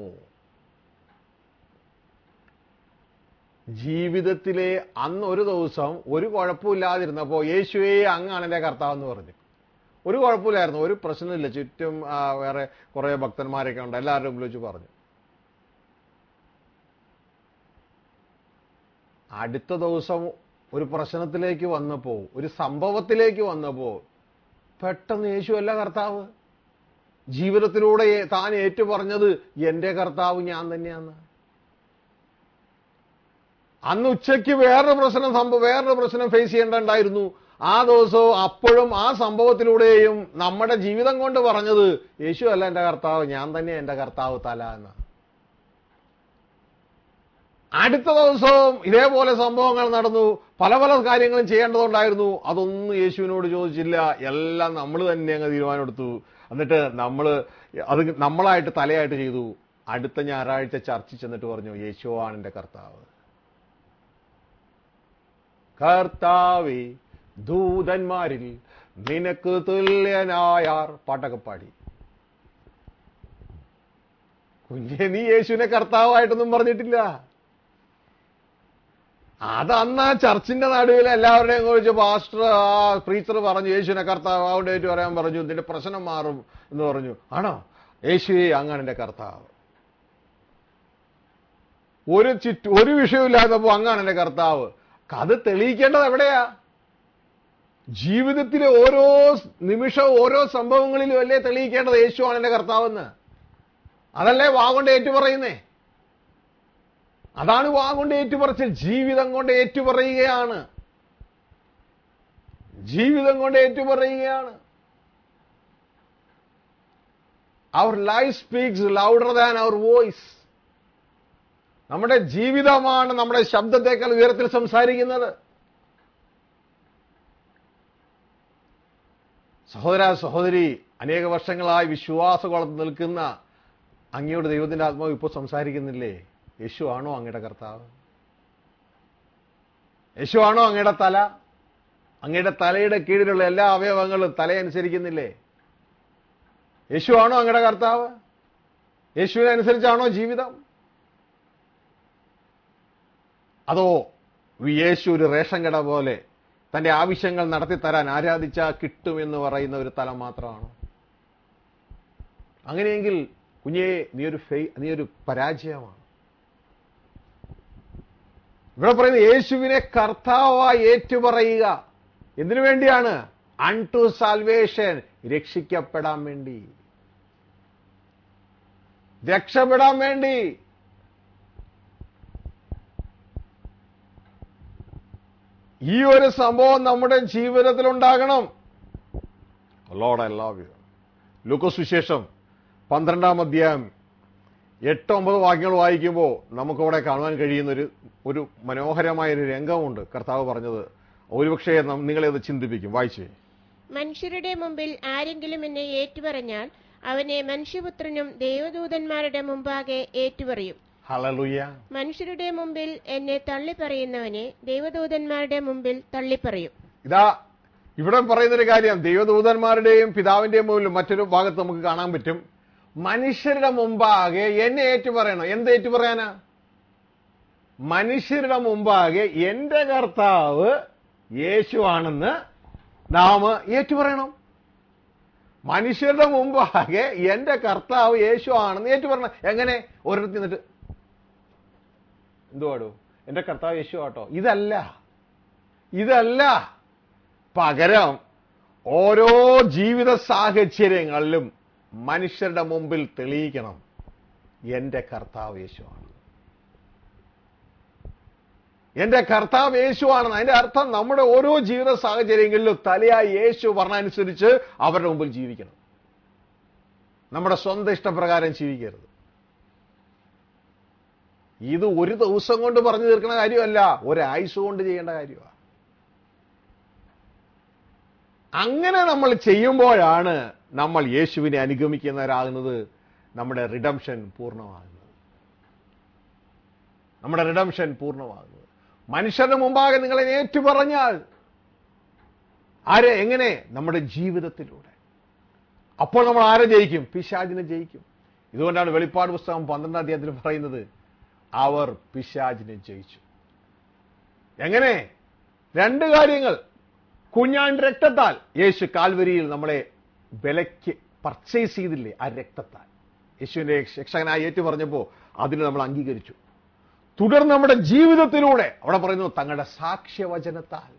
ജീവിതത്തിലെ അന്ന് ഒരു ദിവസം ഒരു കുഴപ്പമില്ലാതിരുന്നപ്പോൾ യേശുവേ അങ്ങാണ് എന്റെ കർത്താവ് എന്ന് പറഞ്ഞു ഒരു കുഴപ്പമില്ലായിരുന്നു ഒരു പ്രശ്നമില്ല ചുറ്റും ആ, വേറെ കുറെ ഭക്തന്മാരൊക്കെ ഉണ്ട് എല്ലാവരും മുമ്പിൽ വെച്ച് പറഞ്ഞു അടുത്ത ദിവസം ഒരു പ്രശ്നത്തിലേക്ക് വന്നപ്പോ ഒരു സംഭവത്തിലേക്ക് വന്നപ്പോ പെട്ടെന്ന് യേശു അല്ല കർത്താവ് ജീവിതത്തിലൂടെ ഏ- താൻ ഏറ്റു പറഞ്ഞത് എന്റെ കർത്താവ് ഞാൻ തന്നെയാണ് അന്ന് ഉച്ചയ്ക്ക് വേറൊരു പ്രശ്നം സംഭവം വേറൊരു പ്രശ്നം ഫേസ് ചെയ്യേണ്ടണ്ടായിരുന്നു ആ ദിവസവും അപ്പോഴും ആ സംഭവത്തിലൂടെയും നമ്മുടെ ജീവിതം കൊണ്ട് പറഞ്ഞത് യേശു അല്ല എന്റെ കർത്താവ് ഞാൻ തന്നെ എന്റെ കർത്താവ് തല എന്നാണ് അടുത്ത ദിവസവും ഇതേപോലെ സംഭവങ്ങൾ നടന്നു പല പല കാര്യങ്ങളും ചെയ്യേണ്ടതുണ്ടായിരുന്നു അതൊന്നും യേശുവിനോട് ചോദിച്ചില്ല എല്ലാം നമ്മൾ തന്നെ അങ്ങ് തീരുമാനമെടുത്തു എന്നിട്ട് നമ്മൾ അത് നമ്മളായിട്ട് തലയായിട്ട് ചെയ്തു അടുത്ത ഞായറാഴ്ച ചർച്ച ചെന്നിട്ട് പറഞ്ഞു യേശുവാണ് എന്റെ കർത്താവ് കർത്താവേ ദൂതന്മാരിൽ നിനക്ക് തുല്യനായാർ പാട്ടൊക്കെ പാടി കുഞ്ഞെ നീ യേശുവിനെ കർത്താവായിട്ടൊന്നും പറഞ്ഞിട്ടില്ല അത് അന്ന് ആ ചർച്ചിന്റെ നടുവിൽ എല്ലാവരുടെയും കുറിച്ച് പാസ്റ്റർ ആ പ്രീച്ചർ പറഞ്ഞു യേശുവിനെ കർത്താവ് അവിടെ ഏറ്റു പറയാൻ പറഞ്ഞു ഇതിന്റെ പ്രശ്നം മാറും എന്ന് പറഞ്ഞു ആണോ യേശുവേ അങ്ങാണ് എന്റെ കർത്താവ് ഒരു ചുറ്റു ഒരു വിഷയമില്ലാത്തപ്പോ അങ്ങാണ് എന്റെ കർത്താവ് അത് തെളിയിക്കേണ്ടത് എവിടെയാ ജീവിതത്തിലെ ഓരോ നിമിഷവും ഓരോ സംഭവങ്ങളിലും അല്ലേ തെളിയിക്കേണ്ടത് യേശുവാണ് എന്റെ കർത്താവെന്ന് അതല്ലേ വാഗൊണ്ട് ഏറ്റുപറയുന്നേ അതാണ് വാഗൊണ്ട് ഏറ്റുപറച്ചിൽ ജീവിതം കൊണ്ട് ഏറ്റുപറയുകയാണ് ജീവിതം കൊണ്ട് ഏറ്റുപറയുകയാണ് our life speaks louder than our voice നമ്മുടെ ജീവിതമാണ് നമ്മുടെ ശബ്ദത്തെക്കാൾ ഉയരത്തിൽ സംസാരിക്കുന്നത് സഹോദര സഹോദരി അനേക വർഷങ്ങളായി വിശ്വാസകുളത്ത് നിൽക്കുന്ന അങ്ങയോട് ദൈവത്തിന്റെ ആത്മാവ് ഇപ്പോൾ സംസാരിക്കുന്നില്ലേ യേശു ആണോ അങ്ങയുടെ കർത്താവ് യേശു ആണോ അങ്ങയുടെ തല അങ്ങയുടെ തലയുടെ കീഴിലുള്ള എല്ലാ അവയവങ്ങളും തലയനുസരിക്കുന്നില്ലേ യേശു ആണോ അങ്ങയുടെ കർത്താവ് യേശുവിനെ അനുസരിച്ചാണോ ജീവിതം അതോ യേശു ഒരു റേഷൻ കട പോലെ തന്റെ ആവശ്യങ്ങൾ നടത്തി തരാൻ ആരാധിച്ചാൽ കിട്ടുമെന്ന് പറയുന്ന ഒരു തലം മാത്രമാണോ അങ്ങനെയെങ്കിൽ കുഞ്ഞേ നീ ഒരു ഫെയ് നീ ഒരു പരാജയമാണ് ഇവിടെ പറയുന്നത് യേശുവിനെ കർത്താവായി ഏറ്റുപറയുക എന്തിനു വേണ്ടിയാണ് അൺ ടു സാൽവേഷൻ രക്ഷിക്കപ്പെടാൻ വേണ്ടി രക്ഷപ്പെടാൻ വേണ്ടി ഈ ഒരു സംഭവം നമ്മുടെ ജീവിതത്തിൽ ഉണ്ടാകണം ലോഡ് ഐ ലവ് യു ലൂക്കോസ് വിശേഷം പന്ത്രണ്ടാം അധ്യായം എട്ട് ഒമ്പത് വാക്യങ്ങൾ വായിക്കുമ്പോൾ നമുക്കവിടെ കാണുവാൻ കഴിയുന്ന ഒരു ഒരു മനോഹരമായ ഒരു രംഗമുണ്ട് കർത്താവ് പറഞ്ഞത് ഒരുപക്ഷെ നം- നിങ്ങളെ അത് ചിന്തിപ്പിക്കും വായിച്ചേ മനുഷ്യരുടെ മുമ്പിൽ ആരെങ്കിലും എന്നെ ഏറ്റുപറഞ്ഞാൽ അവനെ മനുഷ്യപുത്രനും ദേവദൂതന്മാരുടെ മുമ്പാകെ ഏറ്റുപറയും ഹലലുയ്യ മനുഷ്യരുടെ മുമ്പിൽ എന്നെ തള്ളിപ്പറയുന്നവനെ ദേവദൂതന്മാരുടെ മുമ്പിൽ തള്ളിപ്പറയും ഇതാ ഇവിടെ പറയുന്നൊരു കാര്യം ദൈവദൂതന്മാരുടെയും പിതാവിന്റെയും മുമ്പിൽ മറ്റൊരു ഭാഗത്ത് നമുക്ക് കാണാൻ പറ്റും മനുഷ്യരുടെ മുമ്പാകെ എന്നെ ഏറ്റു പറയണം എന്ത് ഏറ്റു പറയാനാ മനുഷ്യരുടെ മുമ്പാകെ എന്റെ കർത്താവ് യേശുവാണെന്ന് നാം ഏറ്റു പറയണം മനുഷ്യരുടെ മുമ്പാകെ എന്റെ കർത്താവ് യേശു ആണെന്ന് ഏറ്റു പറയണം എങ്ങനെ ഒരിടത്ത് നിന്നിട്ട് എന്തുവാടോ എന്റെ കർത്താവ് യേശു ആട്ടോ ഇതല്ല ഇതല്ല പകരം ഓരോ ജീവിത സാഹചര്യങ്ങളിലും മനുഷ്യരുടെ മുമ്പിൽ തെളിയിക്കണം എന്റെ കർത്താവ് യേശുവാണ് എന്റെ കർത്താവ് യേശുവാണെന്ന് അതിന്റെ അർത്ഥം നമ്മുടെ ഓരോ ജീവിത സാഹചര്യങ്ങളിലും തലയായി യേശു പറഞ്ഞനുസരിച്ച് അവരുടെ മുമ്പിൽ ജീവിക്കണം നമ്മുടെ സ്വന്തം ഇഷ്ടപ്രകാരം ജീവിക്കരുത് ഇത് ഒരു ദിവസം കൊണ്ട് പറഞ്ഞു തീർക്കുന്ന കാര്യമല്ല ഒരായുസ് കൊണ്ട് ചെയ്യേണ്ട കാര്യമാണ് അങ്ങനെ നമ്മൾ ചെയ്യുമ്പോഴാണ് നമ്മൾ യേശുവിനെ അനുഗമിക്കുന്നവരാകുന്നത് നമ്മുടെ റിഡംഷൻ പൂർണ്ണമാകുന്നത് നമ്മുടെ റിഡംഷൻ പൂർണ്ണമാകുന്നത് മനുഷ്യരുടെ മുമ്പാകെ നിങ്ങളെ ഏറ്റു പറഞ്ഞാൽ ആരെ എങ്ങനെ നമ്മുടെ ജീവിതത്തിലൂടെ അപ്പോൾ നമ്മൾ ആരെ ജയിക്കും പിശാചിനെ ജയിക്കും ഇതുകൊണ്ടാണ് വെളിപ്പാട് പുസ്തകം പന്ത്രണ്ടാം അധ്യായത്തിൽ പറയുന്നത് അവർ പിശാചിനെ ജയിച്ചു എങ്ങനെ രണ്ട് കാര്യങ്ങൾ കുഞ്ഞാൻ രക്തത്താൽ യേശു കാൽവരിയിൽ നമ്മളെ വിലയ്ക്ക് പർച്ചേസ് ചെയ്തില്ലേ ആ രക്തത്താൽ യേശുവിന്റെ രക്ഷകനായി ഏറ്റു പറഞ്ഞപ്പോൾ അതിന് നമ്മൾ അംഗീകരിച്ചു തുടർന്ന് നമ്മുടെ ജീവിതത്തിലൂടെ അവിടെ പറയുന്നു തങ്ങളുടെ സാക്ഷ്യവചനത്താൽ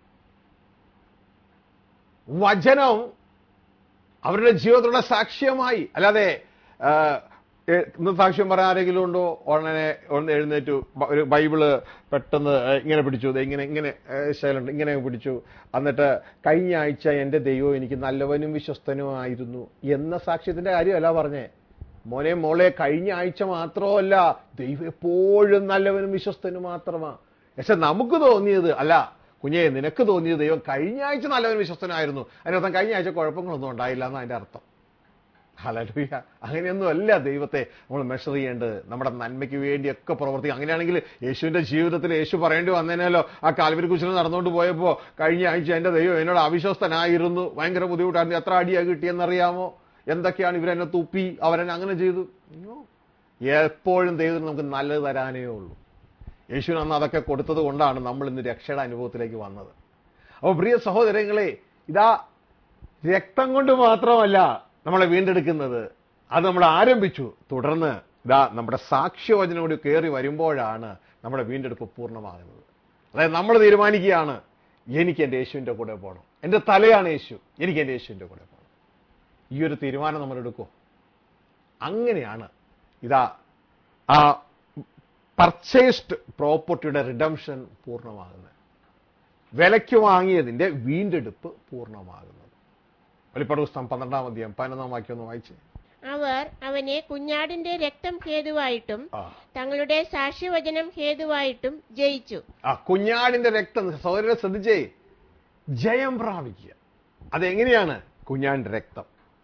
വചനം അവരുടെ ജീവിതത്തിലുള്ള സാക്ഷ്യമായി അല്ലാതെ ആ, എ- ഇന്ന് സാക്ഷ്യം പറയാൻ ആരെങ്കിലും ഉണ്ടോ ഉടനെ ഒന്ന് എഴുന്നേറ്റു ബ- ഒരു ബൈബിള് പെട്ടെന്ന് ഏ, ഇങ്ങനെ പിടിച്ചു ദേ ഇങ്ങനെ ഇങ്ങനെ ശൈലുണ്ട് ഇങ്ങനെ പിടിച്ചു എന്നിട്ട് കഴിഞ്ഞ ആഴ്ച എൻ്റെ ദൈവം എനിക്ക് നല്ലവനും വിശ്വസ്തനുമായിരുന്നു എന്ന സാക്ഷ്യത്തിന്റെ കാര്യമല്ല പറഞ്ഞേ മോനെ മോളെ കഴിഞ്ഞ ആഴ്ച മാത്രമല്ല ദൈവം എപ്പോഴും നല്ലവനും വിശ്വസ്തനും മാത്രമാ പക്ഷെ നമുക്ക് തോന്നിയത് അല്ല കുഞ്ഞെ നിനക്ക് തോന്നിയത് ദൈവം കഴിഞ്ഞ ആഴ്ച നല്ലവനും വിശ്വസ്തനായിരുന്നു അതിനർത്ഥം കഴിഞ്ഞ ആഴ്ച കുഴപ്പങ്ങളൊന്നും ഉണ്ടായില്ല എന്ന് അതിന്റെ അർത്ഥം ഹലലുയ അങ്ങനെയൊന്നും അല്ല ദൈവത്തെ നമ്മൾ മെഷർ ചെയ്യേണ്ടത് നമ്മുടെ നന്മയ്ക്ക് വേണ്ടിയൊക്കെ പ്രവർത്തിക്കും അങ്ങനെയാണെങ്കിൽ യേശുവിന്റെ ജീവിതത്തിൽ യേശു പറയേണ്ടി വന്നേനല്ലോ ആ കാൽവരി കുശലം നടന്നുകൊണ്ട് പോയപ്പോൾ കഴിഞ്ഞ ആഴ്ച എന്റെ ദൈവം എന്നോട് അവിശ്വസ്തനായിരുന്നു ഭയങ്കര ബുദ്ധിമുട്ടായിരുന്നു എത്ര അടിയാ കിട്ടിയെന്നറിയാമോ എന്തൊക്കെയാണ് ഇവരെന്നെ തുപ്പി അവരെന്നെ അങ്ങനെ ചെയ്തു അയ്യോ. എപ്പോഴും ദൈവത്തിന് നമുക്ക് നല്ലത് തരാനേ ഉള്ളൂ യേശുവിന് അന്ന് അതൊക്കെ കൊടുത്തത് കൊണ്ടാണ് നമ്മൾ ഇന്ന് രക്ഷയുടെ അനുഭവത്തിലേക്ക് വന്നത് അപ്പോൾ പ്രിയ സഹോദരങ്ങളെ ഇതാ രക്തം കൊണ്ട് മാത്രമല്ല നമ്മളെ വീണ്ടെടുക്കുന്നത് അത് നമ്മൾ ആരംഭിച്ചു തുടർന്ന് ഇതാ നമ്മുടെ സാക്ഷ്യവചനം കൂടി കയറി വരുമ്പോഴാണ് നമ്മുടെ വീണ്ടെടുപ്പ് പൂർണ്ണമാകുന്നത് അതായത് നമ്മൾ തീരുമാനിക്കുകയാണ് എനിക്ക് എൻ്റെ യേശുവിൻ്റെ കൂടെ പോകണം എൻ്റെ തലയാണ് യേശു എനിക്ക് എൻ്റെ യേശുവിൻ്റെ കൂടെ പോകണം ഈ ഒരു തീരുമാനം നമ്മൾ എടുക്കും അങ്ങനെയാണ് ഇതാ ആ പർച്ചേസ്ഡ് പ്രോപ്പർട്ടിയുടെ റിഡംഷൻ പൂർണ്ണമാകുന്നത് വിലയ്ക്ക് വാങ്ങിയതിന്റെ വീണ്ടെടുപ്പ് പൂർണ്ണമാകുന്നത് വെളിപ്പാട് പുസ്തകം പന്ത്രണ്ടാം അധ്യായം പതിനൊന്നാം വാക്യം ഒന്ന് വായിച്ചേ അവർ അവനെ കുഞ്ഞാടിന്റെ രക്തം ഹേതുവായിട്ടും ആ തങ്ങളുടെ സാക്ഷ്യവചനം ഹേതുവായിട്ടും ജയിച്ചു ആ കുഞ്ഞാടിന്റെ രക്തം സഹോദരനെ ശ്രദ്ധിച്ചേ ജയം പ്രാപിക്കുക അതെങ്ങനെയാണ് കുഞ്ഞാടിന്റെ രക്തം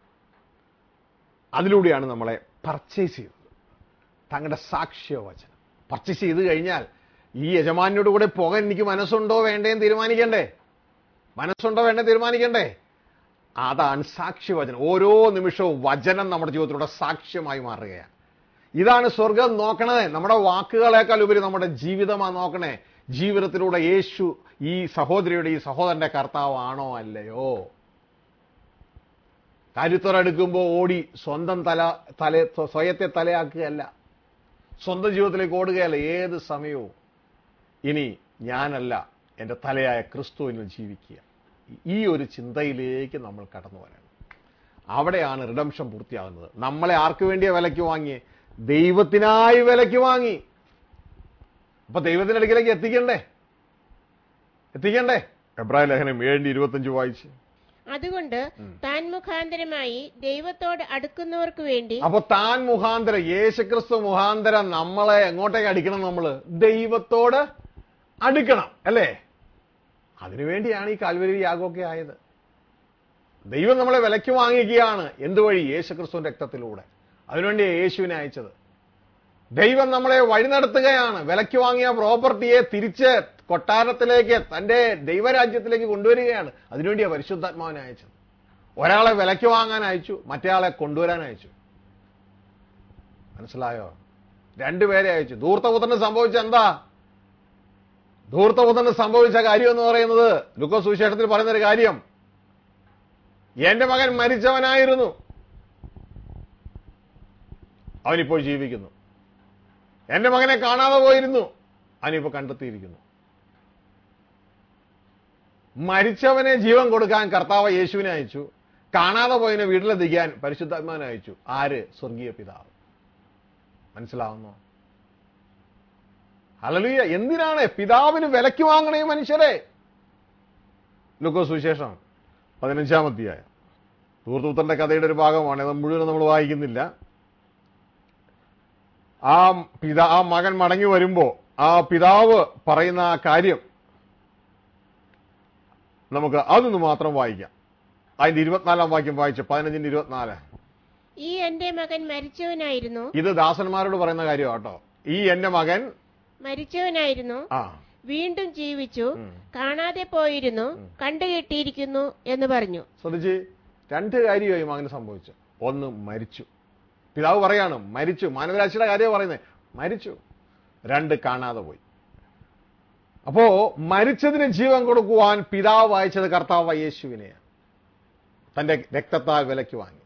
അതിലൂടെയാണ് നമ്മളെ പർച്ചേസ് ചെയ്തത് തങ്ങളുടെ സാക്ഷ്യവചനം പർച്ചേസ് ചെയ്ത് കഴിഞ്ഞാൽ ഈ യജമാനോട് കൂടെ പോകാൻ എനിക്ക് മനസ്സുണ്ടോ വേണ്ടേന്ന് തീരുമാനിക്കണ്ടേ മനസ്സുണ്ടോ വേണ്ടേ തീരുമാനിക്കണ്ടേ അതാണ് സാക്ഷ്യവചനം ഓരോ നിമിഷവും വചനം നമ്മുടെ ജീവിതത്തിലൂടെ സാക്ഷ്യമായി മാറുകയാണ് ഇതാണ് സ്വർഗം നോക്കണത് നമ്മുടെ വാക്കുകളേക്കാൾ ഉപരി നമ്മുടെ ജീവിതമാ നോക്കണേ ജീവിതത്തിലൂടെ യേശു ഈ സഹോദരിയുടെ ഈ സഹോദരന്റെ കർത്താവാണോ അല്ലയോ കാര്യത്തോടെടുക്കുമ്പോൾ ഓടി സ്വന്തം തല തല സ്വയത്തെ തലയാക്കുകയല്ല സ്വന്തം ജീവിതത്തിലേക്ക് ഓടുകയല്ല ഏത് സമയവും ഇനി ഞാനല്ല എൻ്റെ തലയായ ക്രിസ്തുവിനിൽ ജീവിക്കുക ഈ ഒരു ചിന്തയിലേക്ക് നമ്മൾ കടന്നു വരണം അവിടെയാണ് റിഡംഷൻ പൂർത്തിയാകുന്നത് നമ്മളെ ആർക്ക് വേണ്ടിയാ വിലയ്ക്ക് വാങ്ങിയേ ദൈവത്തിനായി വിലയ്ക്ക് വാങ്ങി അപ്പൊ ദൈവത്തിന്റെ അടുക്കിലേക്ക് എത്തിക്കണ്ടേ എത്തിക്കണ്ടേ എബ്രാഹിം ലേഖനം ഏഴിന്റെ ഇരുപത്തഞ്ച് വായിച്ച് അതുകൊണ്ട് താൻ മുഖാന്തരമായി ദൈവത്തോട് അടുക്കുന്നവർക്ക് വേണ്ടി അപ്പൊ താൻ മുഖാന്തരം യേശുക്രിസ്തു മുഖാന്തരം നമ്മളെ എങ്ങോട്ടേക്ക് അടിക്കണം നമ്മള് ദൈവത്തോട് അടുക്കണം അല്ലേ അതിനുവേണ്ടിയാണ് ഈ കാൽവരി യാഗമൊക്കെ ആയത് ദൈവം നമ്മളെ വിലയ്ക്ക് വാങ്ങിക്കുകയാണ് എന്തുവഴി യേശുക്രിസ്തുവിന്റെ രക്തത്തിലൂടെ അതിനുവേണ്ടി യേശുവിനെ അയച്ചത് ദൈവം നമ്മളെ വഴി നടത്തുകയാണ് വിലയ്ക്ക് വാങ്ങിയ പ്രോപ്പർട്ടിയെ തിരിച്ച് കൊട്ടാരത്തിലേക്ക് തന്റെ ദൈവരാജ്യത്തിലേക്ക് കൊണ്ടുവരികയാണ് അതിനുവേണ്ടിയാണ് പരിശുദ്ധാത്മാവിനെ അയച്ചത് ഒരാളെ വിലയ്ക്ക് വാങ്ങാൻ അയച്ചു മറ്റേയാളെ കൊണ്ടുവരാൻ അയച്ചു മനസ്സിലായോ രണ്ടുപേരെ അയച്ചു ധൂർത്തപുത്രന് സംഭവിച്ച എന്താ ധൂർത്തപുത്രന് സംഭവിച്ച കാര്യം എന്ന് പറയുന്നത് ലുക്കോ സുവിശേഷത്തിൽ പറയുന്ന ഒരു കാര്യം എന്റെ മകൻ മരിച്ചവനായിരുന്നു അവനിപ്പോൾ ജീവിക്കുന്നു എന്റെ മകനെ കാണാതെ പോയിരുന്നു അവനിപ്പോ കണ്ടെത്തിയിരിക്കുന്നു മരിച്ചവനെ ജീവൻ കൊടുക്കാൻ കർത്താവ് യേശുവിനെ അയച്ചു കാണാതെ പോയതിനെ വീട്ടിലെത്തിക്കാൻ പരിശുദ്ധാത്മാവിനെ അയച്ചു ആര് സ്വർഗീയ പിതാവ് മനസ്സിലാവുന്നോ ഹലലുയ എന്തിനാണ് പിതാവിന് വിലക്ക് വാങ്ങണേ മനുഷ്യരെ ലുക്കോ സുവിശേഷം പതിനഞ്ചാം അധ്യായം തൂർത്തൂത്തന്റെ കഥയുടെ ഒരു ഭാഗമാണ് അത് മുഴുവൻ നമ്മൾ വായിക്കുന്നില്ല ആ പിതാ ആ മകൻ മടങ്ങി വരുമ്പോ ആ പിതാവ് പറയുന്ന ആ കാര്യം നമുക്ക് അതൊന്ന് മാത്രം വായിക്കാം അതിന്റെ ഇരുപത്തിനാലാം വാക്യം വായിച്ചു പതിനഞ്ചിന്റെ ഇരുപത്തിനാല് ഈ എന്റെ മകൻ മരിച്ചവനായിരുന്നു ഇത് ദാസന്മാരോട് പറയുന്ന കാര്യം കേട്ടോ ഈ എന്റെ മകൻ മരിച്ചവനായിരുന്നു ആ വീണ്ടും ജീവിച്ചു കാണാതെ പോയിരുന്നു കണ്ടുകെട്ടിയിരിക്കുന്നു എന്ന് പറഞ്ഞു ശ്രദ്ധിച്ച് രണ്ട് കാര്യമായി മകന് സംഭവിച്ചു ഒന്ന് മരിച്ചു പിതാവ് പറയാണ് മരിച്ചു മാനവരാശിയുടെ കാര്യം പറയുന്നത് മരിച്ചു രണ്ട് കാണാതെ പോയി അപ്പോ മരിച്ചതിന് ജീവൻ കൊടുക്കുവാൻ പിതാവ് അയച്ചത് കർത്താവ് യേശുവിനെയാണ് തന്റെ രക്തത്താൽ വിലയ്ക്ക് വാങ്ങി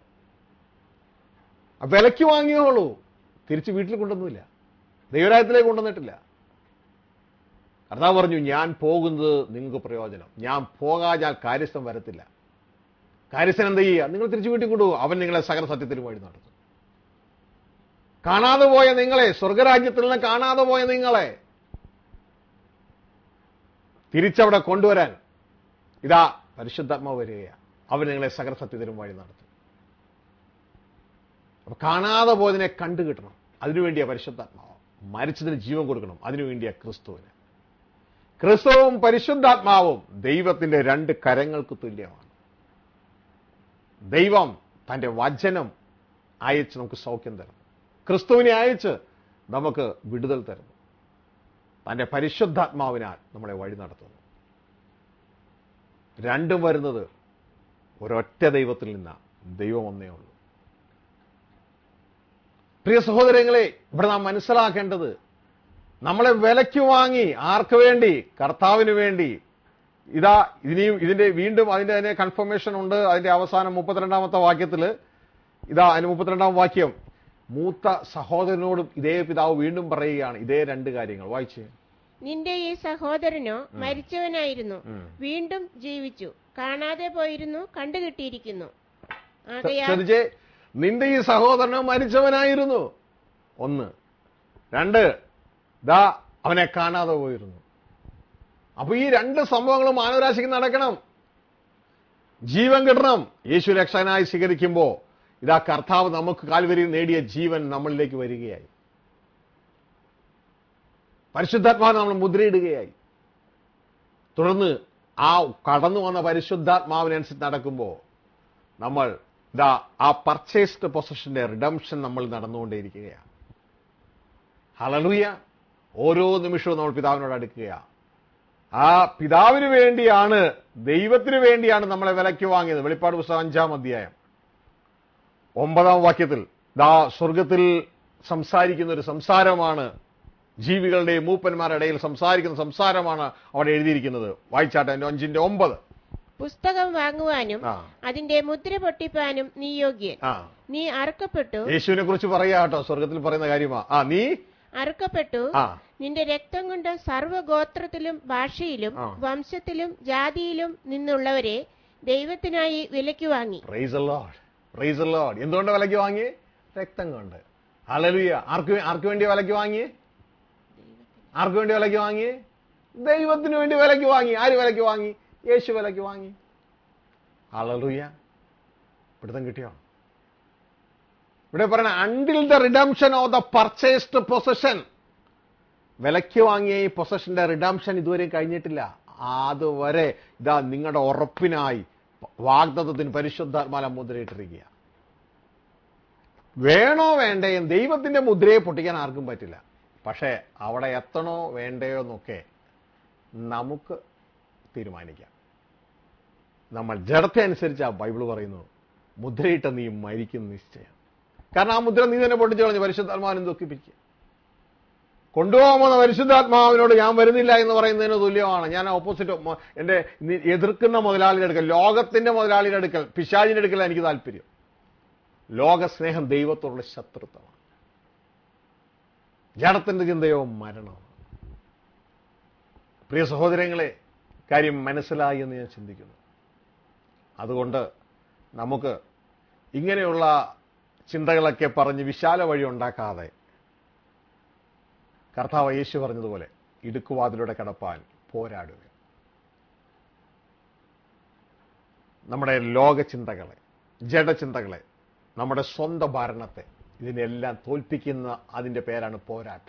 ആ വിലയ്ക്ക് വാങ്ങിയോളൂ തിരിച്ച് വീട്ടിൽ കൊണ്ടുവന്നില്ല ദൈവരാജ്യത്തിലേക്ക് കൊണ്ടുവന്നിട്ടില്ല കർത്താവ് പറഞ്ഞു ഞാൻ പോകുന്നത് നിങ്ങൾക്ക് പ്രയോജനം ഞാൻ പോകാഞ്ഞാൽ കാര്യസ്ഥം വരത്തില്ല കാര്യസ്ഥൻ എന്ത് ചെയ്യുക നിങ്ങൾ തിരിച്ചു വീട്ടിൽ കൊണ്ടുപോകും അവൻ നിങ്ങളെ സകല സത്യത്തിലും വഴി നടത്തും കാണാതെ പോയ നിങ്ങളെ സ്വർഗരാജ്യത്തിൽ നിന്ന് കാണാതെ പോയ നിങ്ങളെ തിരിച്ചവിടെ കൊണ്ടുവരാൻ ഇതാ പരിശുദ്ധാത്മാവ് വരികയാണ് അവൻ നിങ്ങളെ സകല സത്യത്തിലും വഴി നടത്തും അപ്പൊ കാണാതെ പോയതിനെ കണ്ടു കിട്ടണം അതിനുവേണ്ടിയാ പരിശുദ്ധാത്മാവ് മരിച്ചതിന് ജീവൻ കൊടുക്കണം അതിനുവേണ്ടിയാ ക്രിസ്തുവിന് ക്രിസ്തുവും പരിശുദ്ധാത്മാവും ദൈവത്തിന്റെ രണ്ട് കരങ്ങൾക്ക് തുല്യമാണ് ദൈവം തന്റെ വചനം അയച്ച് നമുക്ക് സൗഖ്യം തരുന്നു ക്രിസ്തുവിനെ അയച്ച് നമുക്ക് വിടുതൽ തരുന്നു തന്റെ പരിശുദ്ധാത്മാവിനാൽ നമ്മളെ വഴി നടത്തുന്നു രണ്ടും വരുന്നത് ഒരൊറ്റ ദൈവത്തിൽ നിന്നാണ് ദൈവം ഒന്നേ ഉള്ളൂ പ്രിയ സഹോദരങ്ങളെ ഇവിടെ നാം മനസ്സിലാക്കേണ്ടത് നമ്മളെ വിലയ്ക്ക് വാങ്ങി ആർക്ക് വേണ്ടി കർത്താവിന് വേണ്ടി ഇതാ ഇനിയും ഇതിന്റെ വീണ്ടും അതിന്റെ തന്നെ കൺഫർമേഷൻ ഉണ്ട് അതിന്റെ അവസാനം മുപ്പത്തിരണ്ടാമത്തെ വാക്യത്തിൽ ഇതാ അതിന് മുപ്പത്തിരണ്ടാം വാക്യം മൂത്ത സഹോദരനോടും ഇതേ പിതാവ് വീണ്ടും പറയുകയാണ് ഇതേ രണ്ട് കാര്യങ്ങൾ വായിച്ചേ നിന്റെ ഈ സഹോദരനോ മരിച്ചവനായിരുന്നു വീണ്ടും ജീവിച്ചു കാണാതെ പോയിരുന്നു കണ്ടുകിട്ടിയിരിക്കുന്നു ആകയാൽ ശ്രദ്ധിച്ചേ നിന്റെ ഈ സഹോദരനോ മരിച്ചവനായിരുന്നു ഒന്ന് രണ്ട് ദാ അവനെ കാണാതെ പോയിരുന്നു അപ്പൊ ഈ രണ്ട് സംഭവങ്ങളും മാനവരാശിക്ക് നടക്കണം ജീവൻ കിട്ടണം യേശു രക്ഷകനായി സ്വീകരിക്കുമ്പോ ഇതാ കർത്താവ് നമുക്ക് കാൽവരിയിൽ നേടിയ ജീവൻ നമ്മളിലേക്ക് വരികയായി പരിശുദ്ധാത്മാവ് നമ്മൾ മുദ്രയിടുകയായി തുടർന്ന് ആ കടന്നു വന്ന പരിശുദ്ധാത്മാവിനനുസരിച്ച് നടക്കുമ്പോൾ നമ്മൾ ഇതാ ആ പർച്ചേസ്ഡ് പൊസഷന്റെ റിഡംഷൻ നമ്മൾ നടന്നുകൊണ്ടേയിരിക്കുകയാണ് ഹലലുയ ഓരോ നിമിഷവും നമ്മൾ പിതാവിനോട് അടുക്കുകയാണ് ആ പിതാവിന് വേണ്ടിയാണ് ദൈവത്തിന് വേണ്ടിയാണ് നമ്മളെ വിലയ്ക്ക് വാങ്ങിയത് വെളിപ്പാട് പുസ്തകം അഞ്ചാം അധ്യായം ഒമ്പതാം വാക്യത്തിൽ ദാ സ്വർഗത്തിൽ സംസാരിക്കുന്ന ഒരു സംസാരമാണ് ജീവികളുടെയും മൂപ്പന്മാരുടെ ഇടയിൽ സംസാരിക്കുന്ന സംസാരമാണ് അവിടെ എഴുതിയിരിക്കുന്നത് വായിച്ചാട്ടെ എന്റെ അഞ്ചിന്റെ ഒമ്പത് പുസ്തകം വാങ്ങുവാനും ആ അതിന്റെ മുദ്ര പൊട്ടിപ്പാനും നീ യോഗ്യൻ ആ നീ അറുക്കപ്പെട്ടു യേശുവിനെ കുറിച്ച് പറയാ കേട്ടോ സ്വർഗത്തിൽ പറയുന്ന കാര്യമാ ആ നീ അറുക്കപ്പെട്ടു ആ നിന്റെ രക്തം കൊണ്ട് സർവ്വഗോത്രത്തിലും ഭാഷയിലും ആ. വംശത്തിലും ജാതിയിലും നിന്നുള്ളവരെ ദൈവത്തിനായി വിലയ്ക്ക് വാങ്ങി പ്രൈസ് ലോഡ് പ്രൈസ് ലോഡ് എന്തുകൊണ്ട് വിലയ്ക്ക് വാങ്ങി രക്തം കൊണ്ട് ഹലലുയ ആർക്ക് വേ- ആർക്ക് വേണ്ടി വിലയ്ക്ക് വാങ്ങി ആർക്ക് വേണ്ടി വിലയ്ക്ക് വാങ്ങി ദൈവത്തിന് വേണ്ടി വിലയ്ക്ക് വാങ്ങി ആര് വിലയ്ക്ക് വാങ്ങി യേശു വിലയ്ക്ക് വാങ്ങി ഹലലുയ പിടുത്തം കിട്ടിയോ ഇവിടെ പറയണ until the redemption of the purchased possession വിലയ്ക്ക് വാങ്ങിയ ഈ പൊസഷന്റെ റിഡംഷൻ ഇതുവരെ കഴിഞ്ഞിട്ടില്ല അതുവരെ ഇതാ നിങ്ങളുടെ ഉറപ്പിനായി വാഗ്ദത്തത്തിന് പരിശുദ്ധാത്മാല മുദ്രയിട്ടിരിക്കുക വേണോ വേണ്ടയോ ദൈവത്തിന്റെ മുദ്രയെ പൊട്ടിക്കാൻ ആർക്കും പറ്റില്ല പക്ഷേ അവിടെ എത്തണോ വേണ്ടയോ എന്നൊക്കെ നമുക്ക് തീരുമാനിക്കാം നമ്മൾ ജഡത്തെ അനുസരിച്ച് ബൈബിൾ പറയുന്നു മുദ്രയിട്ട നീ മരിക്കും നിശ്ചയം കാരണം ആ മുദ്ര നീ തന്നെ പൊട്ടിച്ചു കളഞ്ഞു പരിശുദ്ധാത്മാവിനെ ദുഃഖിപ്പിക്കുക കൊണ്ടുപോകുന്ന പരിശുദ്ധാത്മാവിനോട് ഞാൻ വരുന്നില്ല എന്ന് പറയുന്നതിന് തുല്യമാണ് ഞാൻ ഓപ്പോസിറ്റ് എന്റെ നി- എതിർക്കുന്ന മുതലാളിയുടെ അടുക്കൽ ലോകത്തിന്റെ മുതലാളിയുടെ അടുക്കൽ പിശാചിന്റെ അടുക്കൽ എനിക്ക് താല്പര്യം ലോകസ്നേഹം ദൈവത്തോടുള്ള ശത്രുത്വമാണ് ജഡത്തിന്റെ ചിന്തയോ മരണമാണ് പ്രിയ സഹോദരങ്ങളെ കാര്യം മനസ്സിലായി എന്ന് ഞാൻ ചിന്തിക്കുന്നു അതുകൊണ്ട് നമുക്ക് ഇങ്ങനെയുള്ള ചിന്തകളൊക്കെ പറഞ്ഞ് വിശാല വഴി ഉണ്ടാക്കാതെ കർത്താവ് യേശു പറഞ്ഞതുപോലെ ഇടുക്കുവാതിലൂടെ കടപ്പാൻ പോരാടുക നമ്മുടെ ലോകചിന്തകളെ ജഡചിന്തകളെ നമ്മുടെ സ്വന്തം ഭരണത്തെ ഇതിനെല്ലാം തോൽപ്പിക്കുന്ന അതിന്റെ പേരാണ് പോരാട്ടം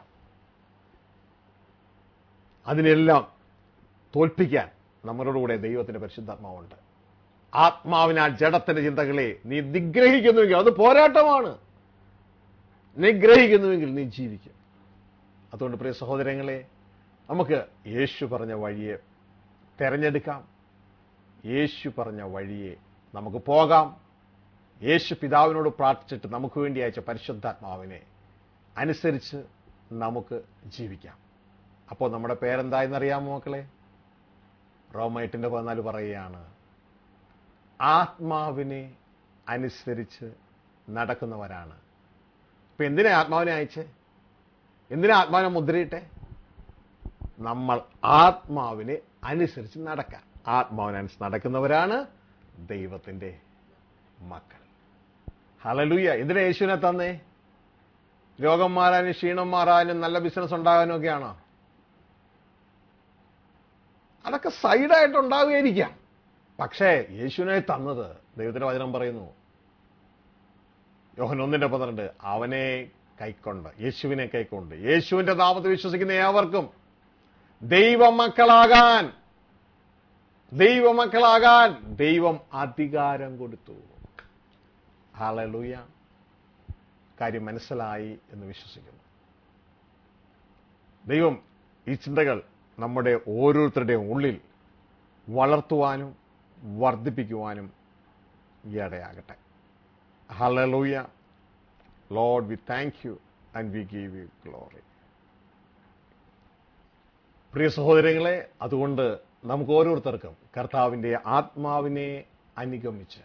അതിനെല്ലാം തോൽപ്പിക്കാൻ നമ്മളോടുകൂടെ ദൈവത്തിന്റെ പരിശുദ്ധാത്മാവുണ്ട് ആത്മാവിനാൽ ജഡത്തിന്റെ ചിന്തകളെ നീ നിഗ്രഹിക്കുന്നുവെങ്കിൽ അത് പോരാട്ടമാണ് നിഗ്രഹിക്കുന്നുവെങ്കിൽ നീ ജീവിക്കും അതുകൊണ്ട് പ്രിയ സഹോദരങ്ങളെ നമുക്ക് യേശു പറഞ്ഞ വഴിയെ തെരഞ്ഞെടുക്കാം യേശു പറഞ്ഞ വഴിയെ നമുക്ക് പോകാം യേശു പിതാവിനോട് പ്രാർത്ഥിച്ചിട്ട് നമുക്ക് വേണ്ടി അയച്ച പരിശുദ്ധാത്മാവിനെ അനുസരിച്ച് നമുക്ക് ജീവിക്കാം അപ്പോൾ നമ്മുടെ പേരെന്തായെന്നറിയാമോ മക്കളെ റോമൈറ്റിന്റെ പതിനാല് പറയുകയാണ് ആത്മാവിനെ അനുസരിച്ച് നടക്കുന്നവരാണ് ഇപ്പൊ എന്തിനാ ആത്മാവിനെ അയച്ചേ എന്തിനാ ആത്മാവിനെ മുദ്രയിട്ടെ നമ്മൾ ആത്മാവിനെ അനുസരിച്ച് നടക്കാൻ ആത്മാവിനനുസരിച്ച് നടക്കുന്നവരാണ് ദൈവത്തിന്റെ മക്കൾ ഹലലുയ എന്തിനാ യേശുവിനെ തന്നേ രോഗം മാറാനും ക്ഷീണം മാറാനും നല്ല ബിസിനസ് ഉണ്ടാകാനും ഒക്കെയാണോ അതൊക്കെ സൈഡായിട്ട് ഉണ്ടാവുകയായിരിക്കാം പക്ഷേ യേശുവിനെ തന്നത് ദൈവത്തിന്റെ വചനം പറയുന്നു യോഹൻ ഒന്നിന്റെ പന്ത്രണ്ട് അവനെ കൈക്കൊണ്ട് യേശുവിനെ കൈക്കൊണ്ട് യേശുവിന്റെ നാമത്തിൽ വിശ്വസിക്കുന്ന ഏവർക്കും ദൈവമക്കളാകാൻ ദൈവമക്കളാകാൻ ദൈവം അധികാരം കൊടുത്തു ഹാലലൂയ കാര്യം മനസ്സിലായി എന്ന് വിശ്വസിക്കുന്നു ദൈവം ഈ ചിന്തകൾ നമ്മുടെ ഓരോരുത്തരുടെയും ഉള്ളിൽ വളർത്തുവാനും വർദ്ധിപ്പിക്കുവാനും ഇടയാകട്ടെ hallelujah Lord we thank you and we give you glory പ്രിയ സഹോദരങ്ങളെ അതുകൊണ്ട് നമുക്ക് ഓരോരുത്തർക്കും കർത്താവിന്റെ ആത്മാവിനെ അനുഗമിച്ച്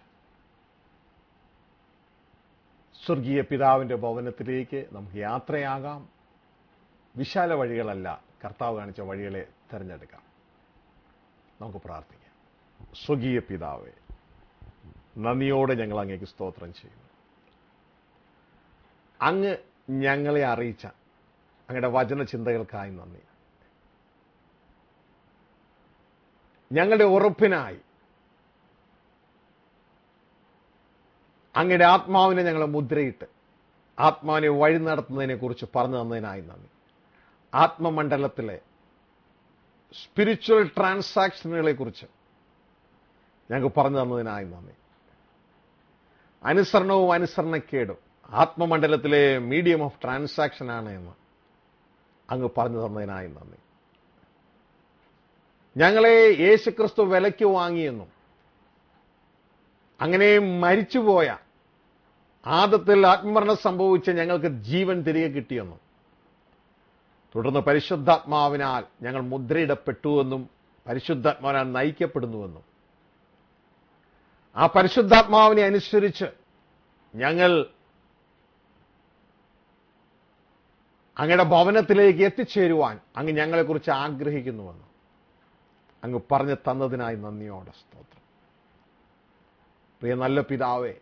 സ്വർഗീയ പിതാവിന്റെ ഭവനത്തിലേക്ക് നമുക്ക് യാത്രയാകാം വിശാല വഴികളല്ല കർത്താവ് കാണിച്ച വഴികളെ തിരഞ്ഞെടുക്കാം നമുക്ക് പ്രാർത്ഥിക്കാം സ്വകീയ പിതാവേ നന്ദിയോടെ ഞങ്ങൾ അങ്ങേക്ക് സ്തോത്രം ചെയ്യുന്നു അങ്ങ് ഞങ്ങളെ അറിയിച്ച അങ്ങയുടെ വചന ചിന്തകൾക്കായി നന്ദി ഞങ്ങളുടെ ഉറപ്പിനായി അങ്ങയുടെ ആത്മാവിനെ ഞങ്ങളെ മുദ്രയിട്ട് ആത്മാവിനെ വഴി നടത്തുന്നതിനെ കുറിച്ച് പറഞ്ഞു തന്നതിനായി നന്ദി ആത്മമണ്ഡലത്തിലെ സ്പിരിച്വൽ ട്രാൻസാക്ഷനുകളെ കുറിച്ച് ഞങ്ങൾക്ക് പറഞ്ഞു തന്നതിനായി നന്ദി അനുസരണവും അനുസരണക്കേടും ആത്മമണ്ഡലത്തിലെ മീഡിയം ഓഫ് ട്രാൻസാക്ഷൻ ആണ് എന്ന് അങ്ങ് പറഞ്ഞു തന്നതിനായി നന്ദി ഞങ്ങളെ യേശുക്രിസ്തു വിലയ്ക്ക് വാങ്ങിയെന്നും അങ്ങനെ മരിച്ചുപോയ ആദത്തിൽ ആത്മമരണം സംഭവിച്ച ഞങ്ങൾക്ക് ജീവൻ തിരികെ കിട്ടിയെന്നും തുടർന്ന് പരിശുദ്ധാത്മാവിനാൽ ഞങ്ങൾ മുദ്രയിടപ്പെട്ടുവെന്നും പരിശുദ്ധാത്മാവിനാൽ നയിക്കപ്പെടുന്നുവെന്നും ആ പരിശുദ്ധാത്മാവിനെ അനുസരിച്ച് ഞങ്ങൾ അങ്ങയുടെ ഭവനത്തിലേക്ക് എത്തിച്ചേരുവാൻ അങ്ങ് ഞങ്ങളെക്കുറിച്ച് ആഗ്രഹിക്കുന്നുവെന്ന് അങ്ങ് പറഞ്ഞു തന്നതിനായി നന്ദിയോടെ സ്തോത്രം പ്രിയ നല്ല പിതാവേ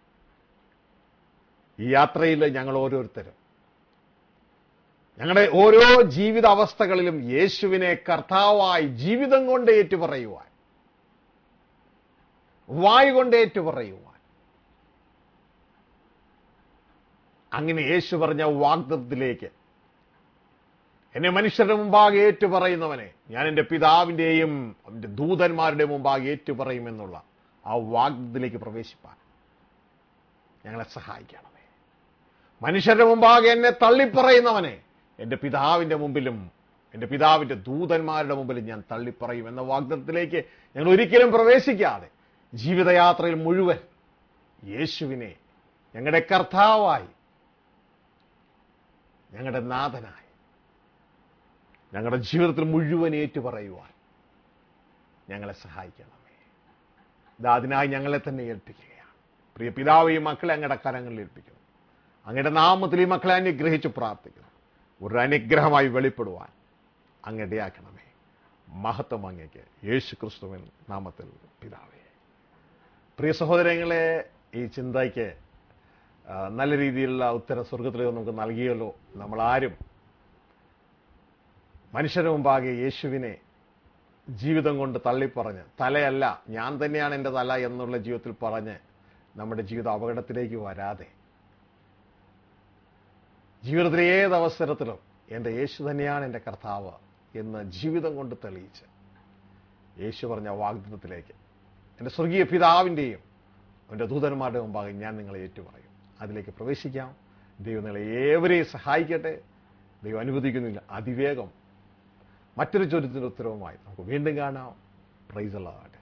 ഈ യാത്രയിൽ ഞങ്ങൾ ഓരോരുത്തരും ഞങ്ങളുടെ ഓരോ ജീവിത അവസ്ഥകളിലും യേശുവിനെ കർത്താവായി ജീവിതം കൊണ്ട് ഏറ്റുപറയുവാൻ വായു കൊണ്ട് ഏറ്റുപറയുവാൻ അങ്ങനെ യേശു പറഞ്ഞ വാഗ്ദത്തിലേക്ക് എന്നെ മനുഷ്യരുടെ മുമ്പാകെ ഏറ്റുപറയുന്നവനെ ഞാൻ എൻ്റെ പിതാവിൻ്റെയും എൻ്റെ ദൂതന്മാരുടെ മുമ്പാകെ ഏറ്റുപറയുമെന്നുള്ള ആ വാഗ്ദത്തിലേക്ക് പ്രവേശിപ്പാൻ ഞങ്ങളെ സഹായിക്കണമേ മനുഷ്യരുടെ മുമ്പാകെ എന്നെ തള്ളിപ്പറയുന്നവനെ എൻ്റെ പിതാവിൻ്റെ മുമ്പിലും എൻ്റെ പിതാവിൻ്റെ ദൂതന്മാരുടെ മുമ്പിലും ഞാൻ തള്ളിപ്പറയും എന്ന വാഗ്ദത്തിലേക്ക് ഞങ്ങൾ ഒരിക്കലും പ്രവേശിക്കാതെ ജീവിതയാത്രയിൽ മുഴുവൻ യേശുവിനെ ഞങ്ങളുടെ കർത്താവായി ഞങ്ങളുടെ നാഥനായി ഞങ്ങളുടെ ജീവിതത്തിൽ മുഴുവൻ ഏറ്റുപറയുവാൻ ഞങ്ങളെ സഹായിക്കണമേ ഇത് അതിനായി ഞങ്ങളെ തന്നെ ഏൽപ്പിക്കുകയാണ് പ്രിയ പിതാവ് ഈ മക്കളെ അങ്ങയുടെ കരങ്ങളിൽ ഏൽപ്പിക്കുന്നു അങ്ങയുടെ നാമത്തിൽ ഈ മക്കളെ അനുഗ്രഹിച്ച് പ്രാർത്ഥിക്കുന്നു ഒരു അനുഗ്രഹമായി വെളിപ്പെടുവാൻ അങ്ങടിയാക്കണമേ മഹത്വം അങ്ങേക്ക് യേശു ക്രിസ്തുവിൻ നാമത്തിൽ പിതാവേ പ്രിയ സഹോദരങ്ങളെ ഈ ചിന്തയ്ക്ക് ആ, നല്ല രീതിയിലുള്ള ഉത്തരം സ്വർഗത്തിൽ നമുക്ക് നൽകിയല്ലോ നമ്മളാരും മനുഷ്യരുടെ മുമ്പാകെ യേശുവിനെ ജീവിതം കൊണ്ട് തള്ളിപ്പറഞ്ഞ് തലയല്ല ഞാൻ തന്നെയാണ് എൻ്റെ തല എന്നുള്ള ജീവിതത്തിൽ പറഞ്ഞ് നമ്മുടെ ജീവിതം അപകടത്തിലേക്ക് വരാതെ ജീവിതത്തിലെ ഏത് അവസരത്തിലും എൻ്റെ യേശു തന്നെയാണ് എൻ്റെ കർത്താവ് എന്ന് ജീവിതം കൊണ്ട് തെളിയിച്ച് യേശു പറഞ്ഞ വാഗ്ദത്തത്തിലേക്ക് എൻ്റെ സ്വർഗീയ പിതാവിൻ്റെയും എൻ്റെ ദൂതന്മാരുടെ മുമ്പാകെ ഞാൻ നിങ്ങളെ ഏറ്റുപറയും അതിലേക്ക് പ്രവേശിക്കാം ദൈവം നിങ്ങളെ ഏവരെയും സഹായിക്കട്ടെ ദൈവം അനുവദിക്കുന്നില്ല അതിവേഗം മറ്റൊരു ചോദ്യത്തിൻ്റെ ഉത്തരവുമായി നമുക്ക് വീണ്ടും കാണാം പ്രൈസ് അല്ലാതെ